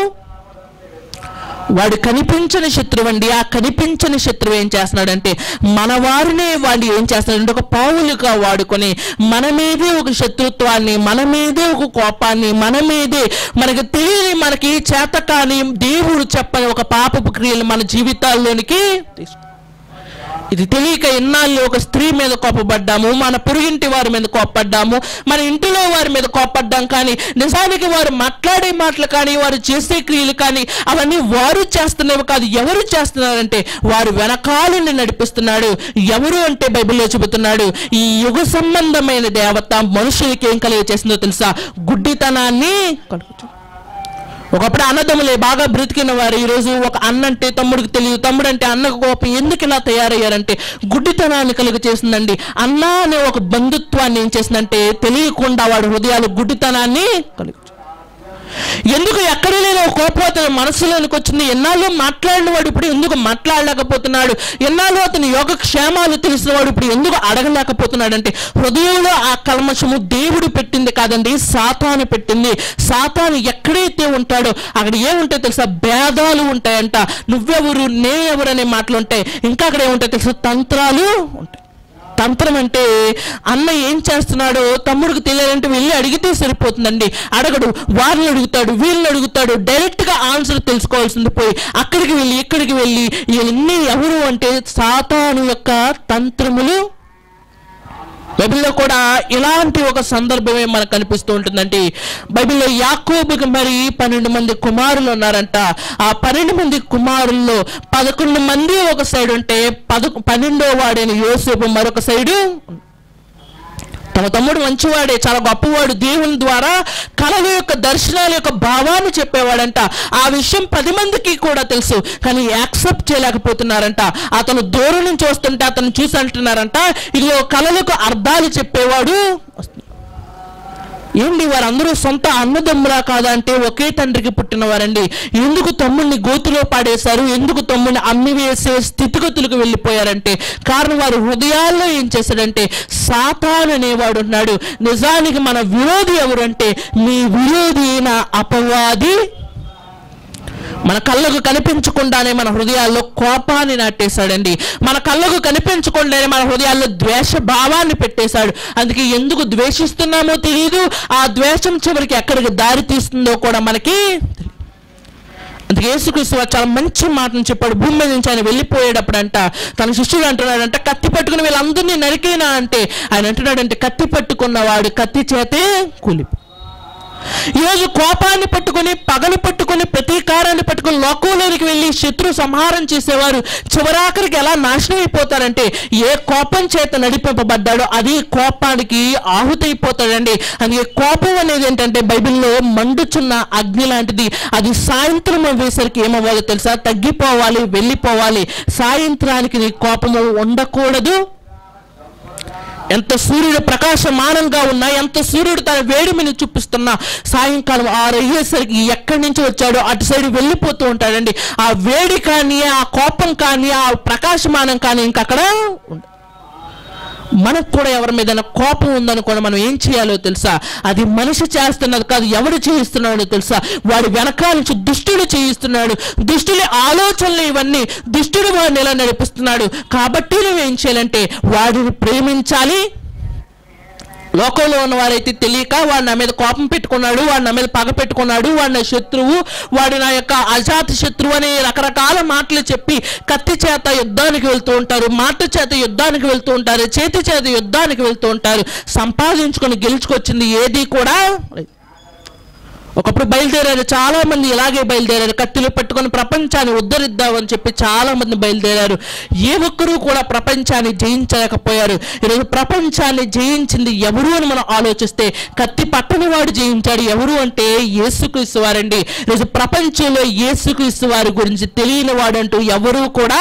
వాడు కనిపించని శత్రువు అండి ఆ కనిపించని శత్రువు ఏం చేస్తున్నాడంటే మన వారినే వాడు ఏం చేస్తున్నాడంటే ఒక పావులుగా వాడుకొని మన మీదే ఒక శత్రుత్వాన్ని మన మీదే ఒక కోపాన్ని మన మీదే మనకి తెలియని మనకి చేత కాని దేవుడు చెప్పని ఒక పాపపు క్రియలు మన జీవితాల్లోనికి తీసుకు ఇది తెలియక ఎన్నాళ్ళు ఒక స్త్రీ మీద కోపపడ్డాము మన పొరుగింటి వారి మీద కోపపడ్డాము మన ఇంటిలో వారి మీద కోపడ్డాం కానీ నిజానికి వారు మాట్లాడే మాటలు కానీ వారు చేసే క్రియలు కానీ అవన్నీ వారు చేస్తున్నవి కాదు ఎవరు చేస్తున్నారంటే వారు వెనకాలని నడిపిస్తున్నాడు ఎవరు అంటే బైబిల్లో చెబుతున్నాడు ఈ యుగ సంబంధమైన దేవత మనుషులకి ఏం కలిగ చేసిందో తెలుసా గుడ్డితనాన్ని కలుగుతుంది ఒకప్పుడు అన్నదమ్ములే బాగా బ్రతికిన వారు ఈరోజు ఒక అన్న అంటే తమ్ముడికి తెలియదు తమ్ముడు అంటే అన్నకు కోపం ఎందుకు ఇలా తయారయ్యారంటే గుడ్డితనాన్ని కలుగ చేసిందండి అన్న అనే ఒక బంధుత్వాన్ని ఏం చేసిందంటే తెలియకుండా వాడి హృదయాలు గుడ్డితనాన్ని కలుగు ఎందుకు ఎక్కడ లేని ఒక కోపం అతని మనసులోనికి వచ్చింది ఎన్నాళ్ళు మాట్లాడిన వాడు ఇప్పుడు ఎందుకు మాట్లాడలేకపోతున్నాడు ఎన్నాళ్ళు అతని యోగక్షేమాలు తెలిసిన వాడు ఇప్పుడు ఎందుకు అడగలేకపోతున్నాడు అంటే హృదయంలో ఆ కల్మషము దేవుడు పెట్టింది కాదండి సాతాను పెట్టింది సాతాను ఎక్కడైతే ఉంటాడో అక్కడ ఏముంటాయి తెలుసా భేదాలు ఉంటాయంట నువ్వెవరు నే ఎవరు అనే మాటలు ఉంటాయి ఇంకా అక్కడ ఏముంటాయి తెలుసా తంత్రాలు ఉంటాయి తంత్రం అంటే అన్న ఏం చేస్తున్నాడో తమ్ముడికి తెలియాలంటే వెళ్ళి అడిగితే సరిపోతుందండి అడగడు వారిని అడుగుతాడు వీళ్ళని అడుగుతాడు డైరెక్ట్గా ఆన్సర్ తెలుసుకోవాల్సింది పోయి అక్కడికి వెళ్ళి ఇక్కడికి వెళ్ళి ఇవన్నీ ఎవరు అంటే సాతాను యొక్క తంత్రములు బైబిల్లో కూడా ఇలాంటి ఒక సందర్భమే మనకు కనిపిస్తూ ఉంటుందండి బైబిల్లో యాకోబుకి మరి పన్నెండు మంది కుమారులు ఉన్నారంట ఆ పన్నెండు మంది కుమారుల్లో పదకొండు మంది ఒక సైడ్ ఉంటే పద పన్నెండో వాడైన యోసేపు మరొక సైడు తమ తమ్ముడు మంచివాడే చాలా గొప్పవాడు దేవుని ద్వారా కళల యొక్క దర్శనాల యొక్క భావాన్ని చెప్పేవాడంట ఆ విషయం పది మందికి కూడా తెలుసు కానీ యాక్సెప్ట్ చేయలేకపోతున్నారంట అతను దూరం నుంచి వస్తుంటే అతను చూసి అంటున్నారంట ఇదిగో కళలకు అర్థాలు చెప్పేవాడు వస్తున్నాడు. ఏంటి వారందరూ సొంత అన్నదమ్ములా కాదా అంటే ఒకే తండ్రికి పుట్టినవారండి ఎందుకు తమ్ముడిని గోతులో పాడేశారు ఎందుకు తమ్ముడిని అమ్మివేసే స్థితిగతులకు వెళ్ళిపోయారంటే కారణం వారి హృదయాల్లో ఏం చేశాడంటే సాతాన్ అనేవాడు ఉన్నాడు నిజానికి మన విరోధి ఎవరంటే మీ విరోధి అయిన అపవాది మన కళ్ళకు కనిపించకుండానే మన హృదయాల్లో కోపాన్ని నాటేశాడండి మన కళ్ళకు కనిపించకుండానే మన హృదయాల్లో ద్వేష భావాన్ని పెట్టేశాడు అందుకే ఎందుకు ద్వేషిస్తున్నామో తెలియదు ఆ ద్వేషం చివరికి ఎక్కడికి దారి తీస్తుందో కూడా మనకి తెలియదు. అందుకే యేసుక్రీస్తు వారు చాలా మంచి మాటను చెప్పాడు భూమి మీద నుంచి ఆయన వెళ్ళిపోయేటప్పుడు అంట తన శిష్యుడు అంటున్నాడంట కత్తి పట్టుకుని వీళ్ళందరినీ నరికేనా అంటే ఆయన అంటున్నాడంటే కత్తి పట్టుకున్నవాడు కత్తి చేతే కూలిపో ఈరోజు కోపాన్ని పట్టుకొని పగలు పట్టుకొని ప్రతీకారాన్ని పట్టుకొని లోకంలోనికి వెళ్ళి శత్రు సంహారం చేసేవారు చివరాఖరికి ఎలా నాశనం అయిపోతారంటే ఏ కోపం చేత నడిపింపబడ్డాడో అది కోపానికి ఆహుతైపోతాడండి అందుకే కోపం అనేది ఏంటంటే బైబిల్లో మండుచున్న అగ్ని లాంటిది అది సాయంత్రం అయ్యేసరికి ఏమవ్వాలో తెలుసా తగ్గిపోవాలి వెళ్ళిపోవాలి సాయంత్రానికి నీ కోపము ఉండకూడదు ఎంత సూర్యుడు ప్రకాశమానంగా ఉన్నా ఎంత సూర్యుడు తన వేడిమిని చూపిస్తున్నా సాయంకాలం ఆరు అయ్యేసరికి ఎక్కడి నుంచి వచ్చాడో అటు సైడ్ వెళ్ళిపోతూ ఉంటాడండి ఆ వేడి కానీ ఆ కోపం కానీ ఆ ప్రకాశమానం కానీ ఇంకక్కడ ఉండదు. మనకు కూడా ఎవరి మీద కోపం ఉందనుకోండి మనం ఏం చేయాలో తెలుసా అది మనిషి చేస్తున్నది కాదు ఎవడు చేయిస్తున్నాడో తెలుసా వాడి వెనకాల నుంచి దుష్టుడు చేయిస్తున్నాడు దుష్టుడి ఆలోచనలు ఇవన్నీ దుష్టుడు వాడిని ఎలా నడిపిస్తున్నాడు కాబట్టి నువ్వేం చేయాలంటే వాడిని ప్రేమించాలి లోకంలో ఉన్న వారైతే తెలియక వాడు నా మీద కోపం పెట్టుకున్నాడు వాడు నా మీద పగ పెట్టుకున్నాడు వాడు నా శత్రువు వాడు నా యొక్క అజాత శత్రువు అనే రకరకాల మాటలు చెప్పి కత్తి చేత యుద్ధానికి వెళ్తూ ఉంటారు మాట చేత యుద్ధానికి వెళ్తూ ఉంటారు చేతి చేత యుద్ధానికి వెళ్తూ ఉంటారు సంపాదించుకొని గెలుచుకొచ్చింది ఏది కూడా లేదు. ఒకప్పుడు బయలుదేరారు చాలా మంది ఇలాగే బయలుదేరారు కత్తులు పట్టుకొని ప్రపంచాన్ని ఉద్ధరిద్దామని చెప్పి చాలా మంది బయలుదేరారు ఏ ఒక్కరూ కూడా ప్రపంచాన్ని జయించలేకపోయారు ఈరోజు ప్రపంచాన్ని జయించింది ఎవరు అని మనం ఆలోచిస్తే కత్తి పట్టని వాడు జయించాడు ఎవరు అంటే యేసుక్రీస్తు వారండి ఈరోజు ప్రపంచంలో యేసుక్రీస్తు వారి గురించి తెలియని వాడంటూ ఎవరూ కూడా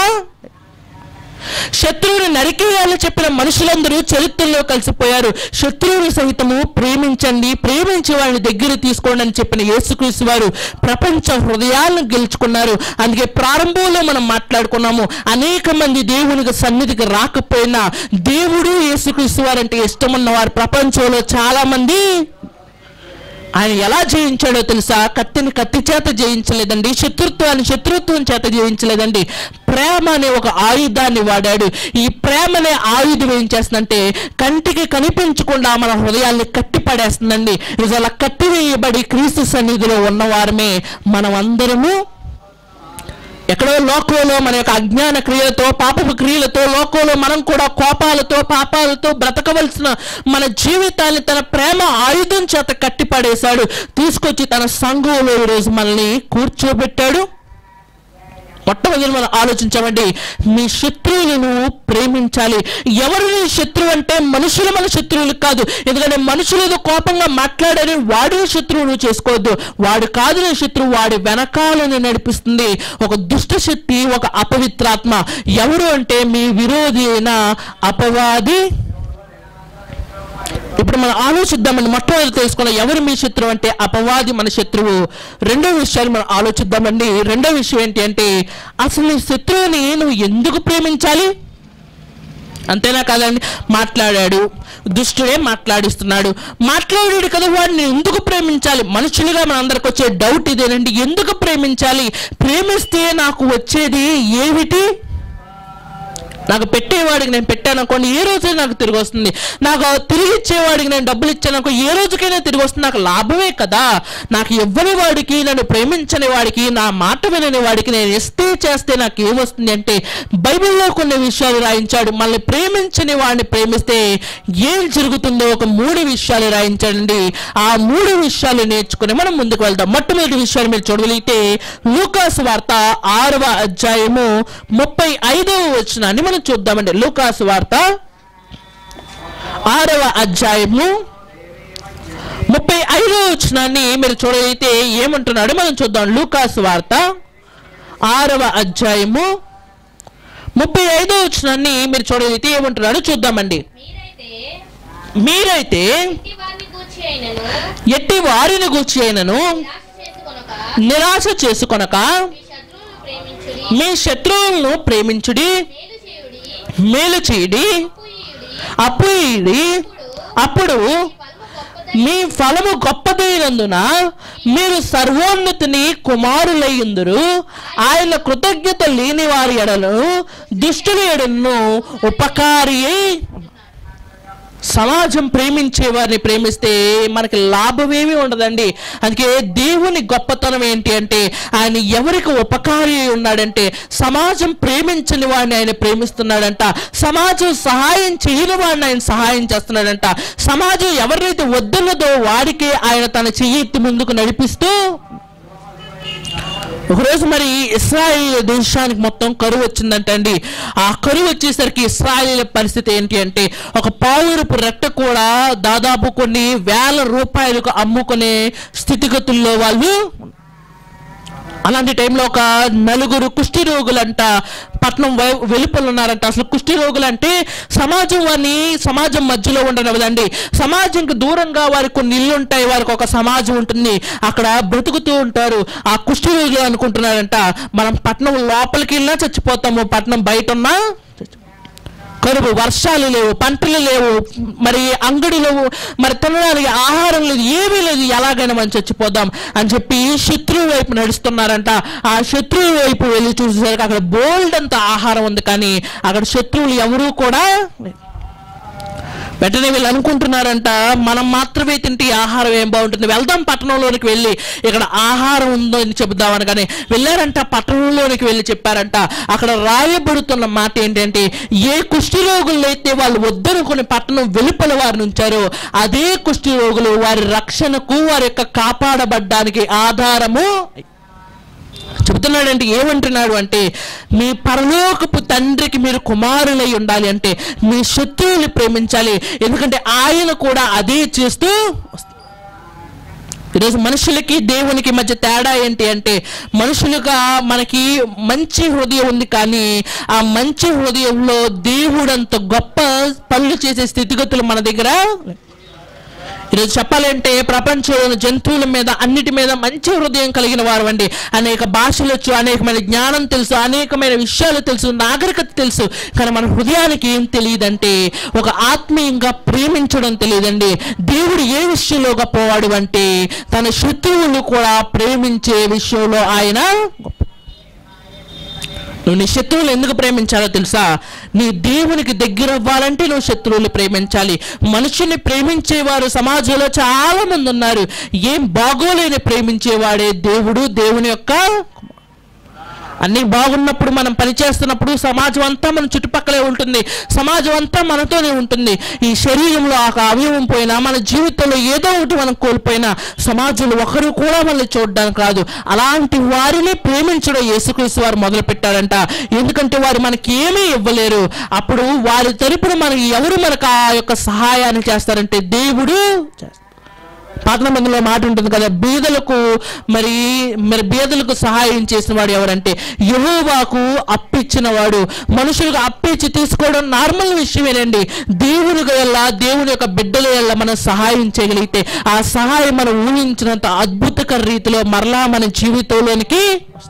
శత్రువుని నరికేయాలని చెప్పిన మనుషులందరూ చరిత్రలో కలిసిపోయారు శత్రువుని సహితము ప్రేమించండి ప్రేమించి వాళ్ళని దగ్గర తీసుకోండి అని చెప్పిన యేసుక్రీస్తు వారు ప్రపంచ హృదయాలను గెలుచుకున్నారు అందుకే ప్రారంభంలో మనం మాట్లాడుకున్నాము అనేక మంది దేవునికి సన్నిధికి రాకపోయినా దేవుడు యేసుక్రీస్తు వారంటే ఇష్టమున్న వారు ప్రపంచంలో చాలా మంది ఆయన ఎలా జయించాడో తెలుసా కత్తిని కత్తి చేత జయించలేదండి శత్రుత్వాన్ని శత్రుత్వం చేత జయించలేదండి ప్రేమ అనే ఒక ఆయుధాన్ని వాడాడు ఈ ప్రేమ అనే ఆయుధం ఏం చేస్తుందంటే కంటికి కనిపించకుండా మన హృదయాల్ని కట్టి పడేస్తుందండి ఇది అలా కట్టివేయబడి క్రీస్తు సన్నిధిలో ఉన్నవారమే మనం అందరము ఎక్కడో లోకంలో మన యొక్క అజ్ఞాన క్రియలతో పాపపు క్రియలతో లోకంలో మనం కూడా కోపాలతో పాపాలతో బ్రతకవలసిన మన జీవితాన్ని తన ప్రేమ ఆయుధం చేత కట్టిపడేశాడు తీసుకొచ్చి తన సంఘంలో ఈరోజు మనల్ని కూర్చోబెట్టాడు మొట్టమొదటి మనం ఆలోచించామండి మీ శత్రువులను ప్రేమించాలి ఎవరు నీ శత్రువు అంటే మనుషులు మన శత్రువులు కాదు ఎందుకంటే మనుషులు ఏదో కోపంగా మాట్లాడని వాడు శత్రువును చేసుకోవద్దు వాడు కాదు నీ శత్రువు వాడి వెనకాలని నడిపిస్తుంది ఒక దుష్ట శక్తి ఒక అపవిత్రాత్మ ఎవరు అంటే మీ విరోధి అయిన అపవాది ఇప్పుడు మనం ఆలోచిద్దామండి మొట్టమొదటి తెలుసుకున్నాం ఎవరు మీ శత్రువు అంటే అపవాది మన శత్రువు రెండో విషయాలు మనం ఆలోచిద్దామండి రెండో విషయం ఏంటి అంటే అసలు నీ శత్రువుని నువ్వు ఎందుకు ప్రేమించాలి అంతేనా కాదండి మాట్లాడాడు దుష్టుడే మాట్లాడిస్తున్నాడు మాట్లాడాడు కదా వాడిని ఎందుకు ప్రేమించాలి మనుషులుగా మన అందరికి వచ్చే డౌట్ ఇదేనండి ఎందుకు ప్రేమించాలి ప్రేమిస్తే నాకు వచ్చేది ఏమిటి నాకు పెట్టేవాడికి నేను పెట్టాను అనుకోండి ఏ రోజే నాకు తిరిగి వస్తుంది నాకు తిరిగి ఇచ్చేవాడికి నేను డబ్బులు ఇచ్చాను అనుకో ఏ రోజుకైనా తిరిగి వస్తుంది నాకు లాభమే కదా నాకు ఇవ్వని వాడికి నన్ను ప్రేమించని వాడికి నా మాట వినని వాడికి నేను ఇస్తే చేస్తే నాకు ఏమొస్తుంది అంటే బైబిల్లో కొన్ని విషయాలు రాయించాడు మళ్ళీ ప్రేమించని వాడిని ప్రేమిస్తే ఏం జరుగుతుందో ఒక మూడు విషయాలు రాయించాడండి ఆ మూడు విషయాలు నేర్చుకుని మనం ముందుకు వెళ్దాం మొట్టమొదటి విషయాలు మీరు చూడగలిగితే లూకాసు వార్త ఆరవ అధ్యాయము ముప్పై ఐదవ వచనాన్ని మనం చూద్దామండి లూకాసు వార్త ఆరవ అధ్యాయము ముప్పై ఐదవ వచనాన్ని మీరు చూడగలిగితే ఏమంటున్నాడు మనం చూద్దాం లూకాసు వార్త ఆరవ అధ్యాయము ముప్పై ఐదవ వచనాన్ని మీరు చూడగలిగితే ఏమంటున్నాడు చూద్దామండి మీరైతే మీరైతే ఇంటి వారిని గూర్చి అయినను ఎట్టి వారిని గూర్చి అయినను నిరాశ చేసుకొనక నిరాశ చేసుకొనక మీ శత్రువులను ప్రేమించుడి మీ శత్రువులను ప్రేమించుడి మేలు చేయుడి మేలు చేయుడి అప్పుయియుడి అప్పుడు అప్పుడు ఫలము గొప్పదై మీ ఫలము గొప్పదైనందున మీరు సర్వోన్నతిని కుమారులయ్యుందురు ఆయన కృతజ్ఞత లేని వారి ఎడను దుష్టుల ఎడను ఉపకారి సమాజం ప్రేమించే వారిని ప్రేమిస్తే మనకి లాభమేమీ ఉండదండి అందుకే దేవుని గొప్పతనం ఏంటి అంటే ఆయన ఎవరికి ఉపకారి అయి ఉన్నాడంటే సమాజం ప్రేమించని వాడిని ఆయన ప్రేమిస్తున్నాడంట సమాజం సహాయం చేయని వాడిని ఆయన సహాయం చేస్తున్నాడంట సమాజం ఎవరినైతే వద్దన్నదో వాడికే ఆయన తన చెయ్యి ఎత్తి ముందుకు నడిపిస్తూ ఒకరోజు మరి ఇస్రాయిల్ దేశానికి మొత్తం కరువు వచ్చిందంట అండి ఆ కరువు వచ్చేసరికి ఇస్రాయిల్ పరిస్థితి ఏంటి అంటే ఒక పావురపు రెట్ట కూడా దాదాపు కొన్ని వేల రూపాయలకు అమ్ముకునే స్థితిగతుల్లో వాళ్ళు అలాంటి టైంలో ఒక నలుగురు కుష్టి రోగులంట పట్నం వై- వెలుపల ఉన్నారంట అసలు కుష్టి రోగులు అంటే సమాజం వారిని సమాజం మధ్యలో ఉండనివ్వదండి సమాజంకి దూరంగా వారికి కొన్ని ఇల్లు ఉంటాయి వారికి ఒక సమాజం ఉంటుంది అక్కడ బ్రతుకుతూ ఉంటారు ఆ కుష్టి రోగులు అనుకుంటున్నారంట మనం పట్నం లోపలికి వెళ్ళినా చచ్చిపోతాము పట్నం బయట ఉన్నా చచ్చి- కరువు వర్షాలు లేవు పంటలు లేవు మరి అంగడిలో మరి తినడానికి ఆహారం లేదు ఏమీ లేదు ఎలాగైనా మనం చచ్చిపోదాం అని చెప్పి శత్రువు వైపు నడుస్తున్నారంట ఆ శత్రువు వైపు వెళ్ళి చూసేసరికి అక్కడ బోల్డ్ అంత ఆహారం ఉంది కానీ అక్కడ శత్రువులు ఎవరూ కూడా లేరు. వెంటనే వీళ్ళు అనుకుంటున్నారంట మనం మాత్రమే తింటే ఈ ఆహారం ఏం బాగుంటుంది వెళ్దాం పట్టణంలోనికి వెళ్ళి ఇక్కడ ఆహారం ఉందో అని చెబుదామని కానీ వెళ్ళారంట పట్టణంలోనికి వెళ్ళి చెప్పారంట అక్కడ రాయబడుతున్న మాట ఏంటంటే ఏ కుష్టి రోగులు అయితే వాళ్ళు వద్దనుకుని పట్టణం వెలుపల వారిని ఉంచారో అదే కుష్టి రోగులు వారి రక్షణకు వారి యొక్క కాపాడబడ్డానికి ఆధారము చెబుతున్నాడంటే ఏమంటున్నాడు అంటే మీ పరలోకపు తండ్రికి మీరు కుమారులై ఉండాలి అంటే మీ శత్రువుని ప్రేమించాలి ఎందుకంటే ఆయన కూడా అదే చేస్తూ వస్తున్నాడు. ఈరోజు మనుషులకి దేవునికి మధ్య తేడా ఏంటి అంటే మనుషులుగా మనకి మంచి హృదయం ఉంది కానీ ఆ మంచి హృదయంలో దేవుడంత గొప్ప పనులు చేసే స్థితిగతులు మన దగ్గర లేవు. ఈరోజు చెప్పాలంటే ప్రపంచంలోని జంతువుల మీద అన్నిటి మీద మంచి హృదయం కలిగిన వారు అండి అనేక భాషలు వచ్చు అనేకమైన జ్ఞానం తెలుసు అనేకమైన విషయాలు తెలుసు నాగరికత తెలుసు కానీ మన హృదయానికి ఏం తెలియదంటే ఒక ఆత్మీయంగా ప్రేమించడం తెలియదండి దేవుడు ఏ విషయంలో గొప్పవాడు అంటే తన శత్రువులు కూడా ప్రేమించే విషయంలో ఆయన గొప్ప నువ్వు నీ శత్రువులు ఎందుకు ప్రేమించాలో తెలుసా నీ దేవునికి దగ్గర అవ్వాలంటే నువ్వు శత్రువులు ప్రేమించాలి మనుషుల్ని ప్రేమించేవారు సమాజంలో చాలా మంది ఉన్నారు ఏం బాగోలేని ప్రేమించేవాడే దేవుడు దేవుని యొక్క అన్నీ బాగున్నప్పుడు మనం పనిచేస్తున్నప్పుడు సమాజం అంతా మన చుట్టుపక్కలే ఉంటుంది సమాజం అంతా మనతోనే ఉంటుంది ఈ శరీరంలో ఆ అవయవం పోయినా మన జీవితంలో ఏదో ఒకటి మనం కోల్పోయినా సమాజంలో ఒకరు కూడా మనల్ని చూడడానికి రాదు అలాంటి వారిని ప్రేమించడం యేసుక్రీస్తు వారు మొదలు పెట్టారంట ఎందుకంటే వారు మనకి ఏమీ ఇవ్వలేరు అప్పుడు వారి తరపున మనకి ఎవరు మనకు ఆ యొక్క సహాయాన్ని చేస్తారంటే దేవుడు చేస్తాడు పాటల మందిలో మాట ఉంటుంది కదా బీదలకు మరి మరి బీదలకు సహాయం చేసిన వాడు ఎవరంటే యహోవాకు అప్పిచ్చిన వాడు మనుషులకు అప్పిచ్చి తీసుకోవడం నార్మల్ విషయమేనండి దేవుని వల్ల దేవుని యొక్క బిడ్డల వల్ల మనం సహాయం చేయగలిగితే ఆ సహాయం మనం ఊహించినంత అద్భుతకర రీతిలో మరలా మన జీవితంలోనికి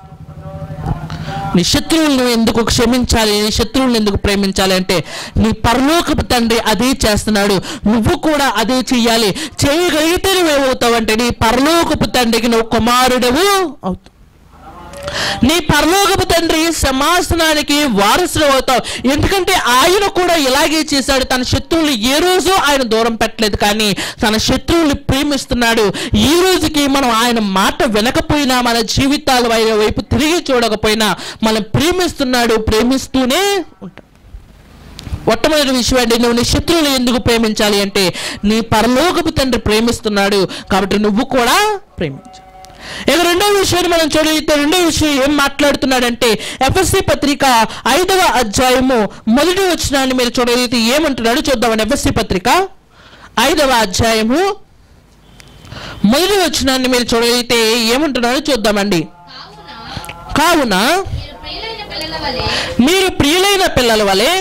నీ శత్రువులను ఎందుకు క్షమించాలి నీ శత్రువులను ఎందుకు ప్రేమించాలి అంటే నీ పరలోకపు తండ్రి అదే చేస్తున్నాడు నువ్వు కూడా అదే చెయ్యాలి చేయగలిగితే నువ్వేమవుతావు అంటే నీ పరలోకపు తండ్రికి నువ్వు కుమారుడవు అవుతావు నీ పరలోకపు తండ్రి సింహాసనానికి వారసుడు అవుతావు ఎందుకంటే ఆయన కూడా ఇలాగే చేశాడు తన శత్రువులు ఏ రోజు ఆయన దూరం పెట్టలేదు కానీ తన శత్రువులు ప్రేమిస్తున్నాడు ఈ రోజుకి మనం ఆయన మాట వినకపోయినా మన జీవితాలు ఆయన వైపు తిరిగి చూడకపోయినా మనం ప్రేమిస్తున్నాడు ప్రేమిస్తూనే ఉంటాం మొట్టమొదటి విషయం అండి నువ్వు నీ శత్రువులు ఎందుకు ప్రేమించాలి అంటే నీ పరలోకపు తండ్రి ప్రేమిస్తున్నాడు కాబట్టి నువ్వు కూడా ప్రేమించాలి ఇక రెండో విషయాన్ని మనం చూడగలిగితే రెండో విషయం ఏం మాట్లాడుతున్నాడంటే ఎఫ్ఎస్సి పత్రిక ఐదవ అధ్యాయము మొదటి వచనాన్ని మీరు చూడగలిగితే ఏమంటున్నాడు చూద్దామండి ఎఫ్ఎస్సి పత్రిక ఐదవ అధ్యాయము మొదటి వచనాన్ని మీరు చూడగలిగితే ఏమంటున్నాడో చూద్దామండి కావున కావున మీరు ప్రియులైన పిల్లల వలె మీరు ప్రియులైన పిల్లల వలె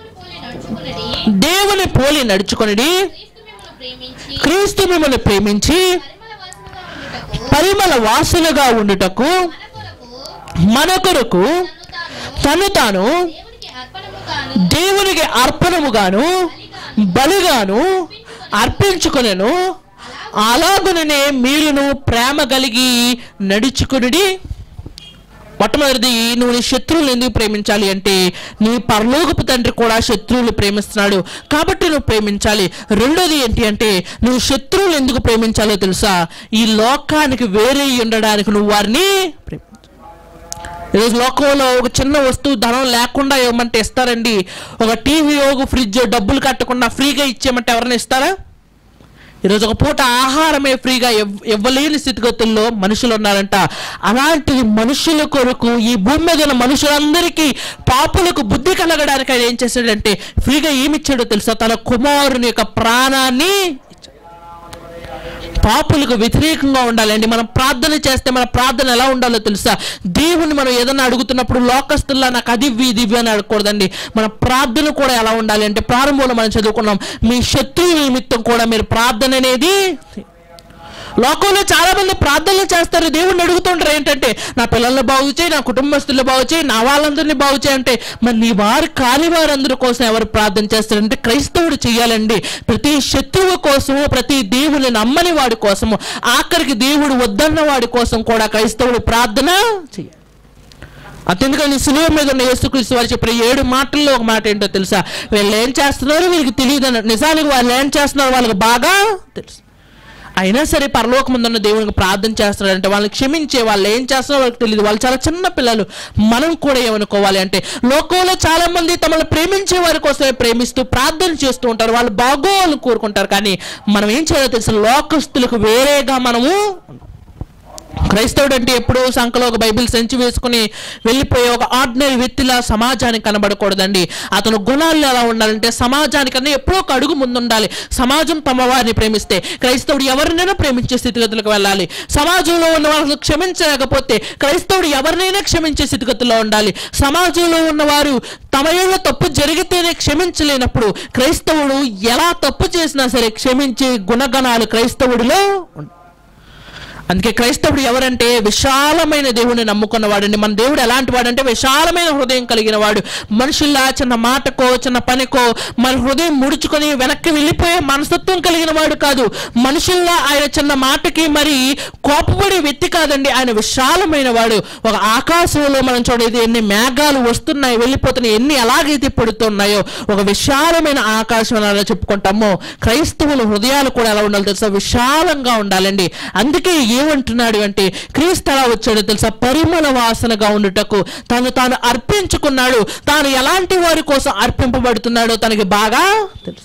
దేవుని పోలి నడుచుకునడి దేవుని పోలి నడుచుకొనిడి క్రీస్తు మిమ్మల్ని ప్రేమించి క్రీస్తు మిమ్మల్ని ప్రేమించి పరిమళ వాసనగా ఉండుటకు పరిమళ వాసులుగా ఉండుటకు మన కొరకు మన కొరకు తను తాను తను తాను దేవునికి అర్పణము గాను దేవునికి అర్పణముగాను బలిగాను అర్పించుకొనెను అలాగుననే మీరును ప్రేమ కలిగి నడుచుకునుడి మొట్టమొదటిది నువ్వు నీ శత్రువులు ఎందుకు ప్రేమించాలి అంటే నీ పరలోకపు తండ్రి కూడా శత్రువులు ప్రేమిస్తున్నాడు కాబట్టి నువ్వు ప్రేమించాలి రెండోది ఏంటి అంటే నువ్వు శత్రువులు ఎందుకు ప్రేమించాలో తెలుసా ఈ లోకానికి వేరే ఉండడానికి నువ్వు వారిని ప్రేమించాలి ఈరోజు లోకంలో ఒక చిన్న వస్తువు ధనం లేకుండా ఇవ్వమంటే ఇస్తారండి ఒక టీవీ ఒక ఫ్రిడ్జ్ డబ్బులు కట్టకుండా ఫ్రీగా ఇచ్చేయమంటే ఎవరైనా ఇస్తారా ఈరోజు ఒక పూట ఆహారమే ఫ్రీగా ఇవ్- ఇవ్వలేని స్థితిగతుల్లో మనుషులు ఉన్నారంట అలాంటి మనుషుల కొరకు ఈ భూమి మీద ఉన్న మనుషులందరికీ పాపులకు బుద్ధి కలగడానికి ఆయన ఏం చేశాడంటే ఫ్రీగా ఏమి ఇచ్చాడో తెలుసా తన కుమారుని యొక్క ప్రాణాన్ని పాపులకు వ్యతిరేకంగా ఉండాలండి మనం ప్రార్థన చేస్తే మన ప్రార్థన ఎలా ఉండాలో తెలుసా దేవుని మనం ఏదైనా అడుగుతున్నప్పుడు లోకస్తుల్లా నాకు అది ఇవ్వి, ఇది ఇవ్వి అని అడగకూడదండి మన ప్రార్థన కూడా ఎలా ఉండాలి అంటే ప్రారంభంలో మనం చదువుకున్నాం మీ శత్రువు నిమిత్తం కూడా మీరు ప్రార్థన అనేది లోకంలో చాలా మంది ప్రార్థనలు చేస్తారు దేవుణ్ణి అడుగుతుంటారు ఏంటంటే నా పిల్లల్ని బాగు చేయి నా కుటుంబస్తుల్ని బాగు చేయి నా వాళ్ళందరినీ బాగు చేయి అంటే మరి నీ వారు కాని వారందరి కోసం ఎవరు ప్రార్థన చేస్తారంటే క్రైస్తవుడు చేయాలండి ప్రతి శత్రువు కోసము ప్రతి దేవుని నమ్మని వాడి కోసము ఆఖరికి దేవుడు వద్దన్న వాడి కోసం కూడా క్రైస్తవుడు ప్రార్థన చేయాలి అంతెందుకని సులువ మీద ఉన్న యేసుక్రీస్తు వారు చెప్పిన ఏడు మాటల్లో ఒక మాట ఏంటో తెలుసా వీళ్ళు ఏం చేస్తున్నారో వీళ్ళకి తెలియదు అన్నట్టు నిజానికి వాళ్ళు ఏం చేస్తున్నారో వాళ్ళకి బాగా తెలుసు అయినా సరే పరలోకముందున్న దేవునికి ప్రార్థన చేస్తున్నారంటే వాళ్ళని క్షమించే వాళ్ళు ఏం చేస్తున్నారో వాళ్ళకి తెలియదు వాళ్ళు చాలా చిన్న పిల్లలు మనం కూడా ఏమనుకోవాలి అంటే లోకంలో చాలా మంది తమను ప్రేమించే వారి కోసమే ప్రేమిస్తూ ప్రార్థన చేస్తూ ఉంటారు వాళ్ళు బాగోవాలని కోరుకుంటారు కానీ మనం ఏం చేయాలో తెలుసు లోకస్తులకు వేరేగా మనము క్రైస్తవుడు అంటే ఎప్పుడూ సంఖలో ఒక బైబిల్ సంచి వేసుకుని వెళ్ళిపోయే ఒక ఆర్డినరీ వ్యక్తిలా సమాజానికి కనబడకూడదండి అతను గుణాలు ఎలా ఉండాలంటే సమాజానికన్నా ఎప్పుడో ఒక అడుగు ముందు ఉండాలి సమాజం తమ వారిని ప్రేమిస్తే క్రైస్తవుడు ఎవరినైనా ప్రేమించే స్థితిగతులకు వెళ్ళాలి సమాజంలో ఉన్న వాళ్ళను క్షమించలేకపోతే క్రైస్తవుడు ఎవరినైనా క్షమించే స్థితిగతుల్లో ఉండాలి సమాజంలో ఉన్నవారు తమ ఏళ్ళ తప్పు జరిగితేనే క్షమించలేనప్పుడు క్రైస్తవుడు ఎలా తప్పు చేసినా సరే క్షమించే గుణగణాలు క్రైస్తవుడిలో ఉంటాయి అందుకే క్రైస్తవుడు ఎవరంటే విశాలమైన దేవుని నమ్ముకున్నవాడండి మన దేవుడు ఎలాంటి వాడంటే విశాలమైన హృదయం కలిగిన వాడు మనుషుల్లా చిన్న మాటకో చిన్న పనికో మన హృదయం ముడుచుకొని వెనక్కి వెళ్ళిపోయే మనస్తత్వం కలిగిన వాడు కాదు మనుషుల్లా ఆయన చిన్న మాటకి మరి కోపపడే వ్యక్తి కాదండి ఆయన విశాలమైన వాడు ఒక ఆకాశంలో మనం చూడేది ఎన్ని మేఘాలు వస్తున్నాయి వెళ్ళిపోతున్నాయి ఎన్ని ఎలాగైతే పడుతున్నాయో ఒక విశాలమైన ఆకాశం అని అలా చెప్పుకుంటామో క్రైస్తవుల హృదయాలు కూడా ఎలా ఉండాలి తెలుసా విశాలంగా ఉండాలండి అందుకే ఏమంటున్నాడు అంటే క్రీస్తు ఎలా వచ్చాడో తెలుసా పరిమళ వాసనగా ఉండుటకు తను తాను అర్పించుకున్నాడు తాను ఎలాంటి వారి కోసం అర్పింపబడుతున్నాడో తనకి బాగా తెలుసు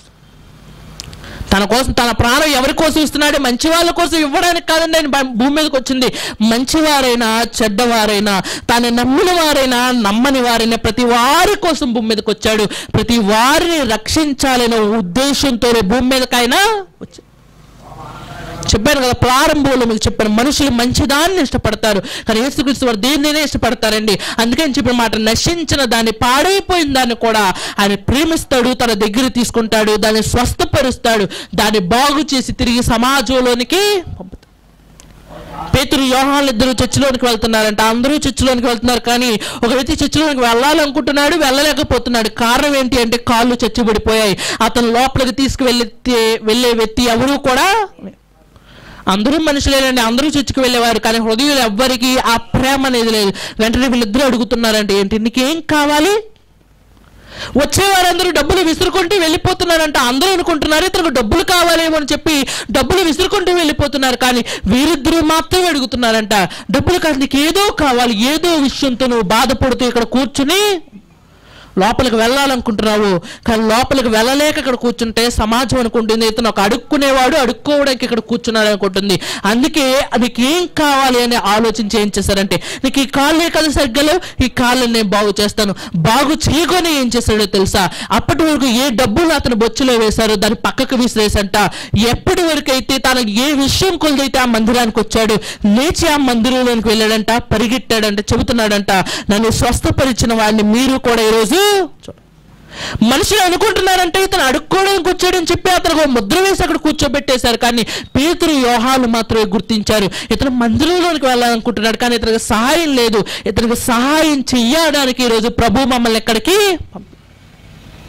తన కోసం తన ప్రాణం ఎవరి కోసం ఇస్తున్నాడు మంచి వాళ్ళ కోసం ఇవ్వడానికి కాదండి ఆయన భూ- భూమి మీదకి వచ్చింది మంచివారైనా చెడ్డవారైనా తాను నమ్మిన వారైనా నమ్మని వారైనా ప్రతి వారి కోసం భూమి మీదకి వచ్చాడు ప్రతి వారిని రక్షించాలనే ఉద్దేశంతో భూమి మీదకైనా వచ్చాడు చెప్పాను కదా ప్రారంభంలో మీకు చెప్పాను మనుషులు మంచిదాన్ని ఇష్టపడతారు కానీ యేసుక్రీస్తు వారు దేనినే ఇష్టపడతారండి అందుకని చెప్పిన మాట నశించిన దాన్ని పాడైపోయిన దాన్ని కూడా ఆయన ప్రేమిస్తాడు తన దగ్గర తీసుకుంటాడు దాన్ని స్వస్థపరుస్తాడు దాన్ని బాగు చేసి తిరిగి సమాజంలోనికి పంపుతాడు పేతురు యోహాన్లు ఇద్దరు చర్చిలోనికి వెళ్తున్నారంట అందరూ చర్చిలోనికి వెళ్తున్నారు కానీ ఒక వ్యక్తి చర్చిలోనికి వెళ్ళాలనుకుంటున్నాడు వెళ్ళలేకపోతున్నాడు కారణం ఏంటి అంటే కాళ్ళు చచ్చిపడిపోయాయి అతను లోపలికి తీసుకువెళ్ళి వెళ్ళే వ్యక్తి ఎవరూ కూడా అందరూ మనుషులేనండి అందరూ చర్చికి వెళ్ళేవారు కానీ హృదయంలో ఎవ్వరికి ఆ ప్రేమ అనేది లేదు వెంటనే వీళ్ళిద్దరూ అడుగుతున్నారంటే ఏంటి నీకేం కావాలి వచ్చేవారందరూ డబ్బులు విసురుకుంటూ వెళ్ళిపోతున్నారంట అందరూ అనుకుంటున్నారు ఇతనికి డబ్బులు కావాలేమో అని చెప్పి డబ్బులు విసురుకుంటూ వెళ్ళిపోతున్నారు కానీ వీరిద్దరూ మాత్రమే అడుగుతున్నారంట డబ్బులు కాదు నీకు ఏదో కావాలి ఏదో విషయంతో నువ్వు బాధపడుతూ ఇక్కడ కూర్చుని లోపలికి వెళ్ళాలనుకుంటున్నావు కానీ లోపలికి వెళ్ళలేక ఇక్కడ కూర్చుంటే సమాజం అనుకుంటుంది ఇతను ఒక అడుక్కునేవాడు అడుక్కోవడానికి ఇక్కడ కూర్చున్నాడు అనుకుంటుంది అందుకే నీకు ఏం కావాలి అని ఆలోచించి ఏం చేశారంటే నీకు ఈ కాళ్ళే కదా సరిగ్గా ఈ కాళ్ళని నేను బాగు చేస్తాను బాగు చేయకొని ఏం చేశాడో తెలుసా అప్పటి వరకు ఏ డబ్బులు అతను బొచ్చులో వేశారో దాన్ని పక్కకు విసిరేసంట ఎప్పటి వరకు అయితే తనకు ఏ విషయం కొలిదైతే ఆ మందిరానికి వచ్చాడు లేచి ఆ మందిరంలోనికి వెళ్ళాడంట పరిగెట్టాడంట చెబుతున్నాడంట నన్ను స్వస్థపరిచిన వాడిని మీరు కూడా ఈరోజు చూడండి. మనుషులు అనుకుంటున్నారంటే ఇతను అడుక్కోవడానికి వచ్చాడని చెప్పి అతను ఒక ముద్ర వేసి అక్కడ కూర్చోబెట్టేశారు కానీ పేతురు యోహాలు మాత్రమే గుర్తించారు ఇతను మందిరంలోనికి వెళ్ళాలనుకుంటున్నాడు కానీ ఇతనికి సహాయం లేదు ఇతనికి సహాయం చెయ్యడానికి ఈరోజు ప్రభు మమ్మల్ని ఎక్కడికి పంపి-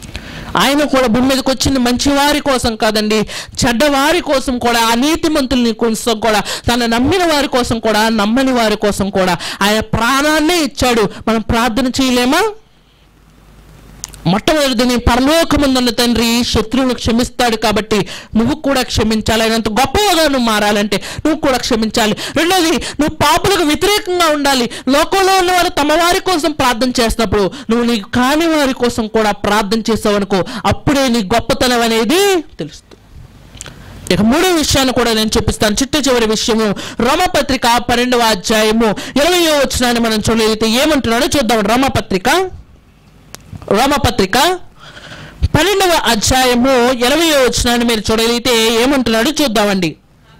ఆయన కూడా భూమి మీదకి వచ్చింది మంచివారి కోసం కాదండి చెడ్డవారి కోసం కూడా అనీతిమంతుల్ని కోసం కూడా తన నమ్మిన వారి కోసం కూడా నమ్మని వారి కోసం కూడా ఆయన ప్రాణాన్నే ఇచ్చాడు మనం ప్రార్థన చేయలేమా మొట్టమొదటిది నీ పరలోకముందున్న తండ్రి శత్రువును క్షమిస్తాడు కాబట్టి నువ్వు కూడా క్షమించాలి అయినంత గొప్పగా నువ్వు మారాలంటే నువ్వు కూడా క్షమించాలి రెండోది నువ్వు పాపులకు వ్యతిరేకంగా ఉండాలి లోకంలో ఉన్న వారు తమ వారి కోసం ప్రార్థన చేసినప్పుడు నువ్వు నీ కాని వారి కోసం కూడా ప్రార్థన చేసావనుకో అప్పుడే నీ గొప్పతనం అనేది తెలుస్తుంది ఇక మూడో విషయాన్ని కూడా నేను చూపిస్తాను చిట్ట చివరి విషయము రోమపత్రిక పన్నెండవ అధ్యాయము ఇరవయో వచ్చినాన్ని మనం చూడగలిగితే ఏమంటున్నాడో చూద్దాం రోమపత్రిక రోమపత్రిక పన్నెండవ అధ్యాయము ఇరవయో వచ్చినాన్ని మీరు చూడగలిగితే ఏమంటున్నాడో చూద్దామండి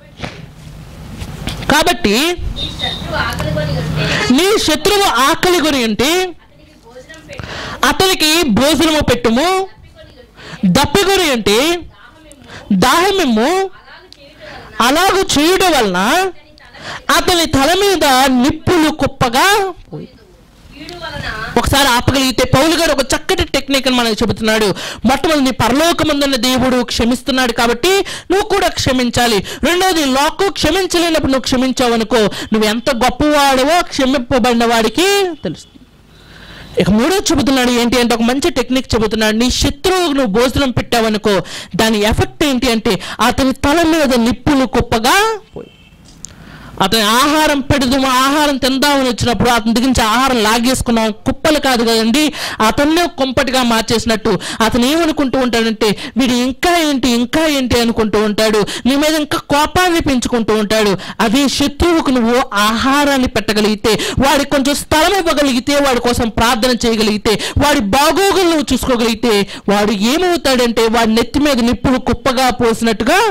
కాబట్టి నీ శత్రువు ఆకలి కొని ఉంటే నీ శత్రువు ఆకలి కొని ఉంటే అతనికి భోజనం పెట్టు అతనికి భోజనము పెట్టుము దప్పికొని ఉంటే దాహమిమ్ము అలాగు చేయటం అలాగూ చేయడం వలన వలన అతని తల మీద నిప్పులు కుప్పగా పోయి కీడు వలన ఒకసారి ఆపగలిగితే పౌలు గారు ఒక చక్కటి టెక్నిక్ అని మనకు చెబుతున్నాడు మొట్టమొదటి నీ పరలోకమందున్న దేవుడు క్షమిస్తున్నాడు కాబట్టి నువ్వు కూడా క్షమించాలి రెండోది లోకం క్షమించలేనప్పుడు నువ్వు క్షమించావు అనుకో నువ్వు ఎంత గొప్పవాడవో క్షమింపబడిన వాడికి తెలుస్తుంది ఇక మూడో చెబుతున్నాడు ఏంటి అంటే ఒక మంచి టెక్నిక్ చెబుతున్నాడు నీ శత్రువుకు నువ్వు భోజనం పెట్టావనుకో దాని ఎఫెక్ట్ ఏంటి అంటే అతని తల మీద నిప్పులు కుప్పగా పోయి అతని ఆహారం పెడదాము ఆహారం తిందామని వచ్చినప్పుడు అతని దగ్గర నుంచి ఆహారం లాగేసుకున్నాం కుప్పలు కాదు కదండి అతన్నే కుంపటిగా మార్చేసినట్టు అతను ఏమనుకుంటూ ఉంటాడంటే వీడు ఇంకా ఏంటి ఇంకా ఏంటి అనుకుంటూ ఉంటాడు నీ మీద ఇంకా కోపాన్ని పెంచుకుంటూ ఉంటాడు అదే శత్రువుకు నువ్వు ఆహారాన్ని పెట్టగలిగితే వాడికి కొంచెం స్థలం ఇవ్వగలిగితే వాడి కోసం ప్రార్థన చేయగలిగితే వాడి బాగోగులు నువ్వు చూసుకోగలిగితే వాడు ఏమవుతాడంటే వాడి నెత్తి మీద నిప్పులు కుప్పగా పోసినట్టుగా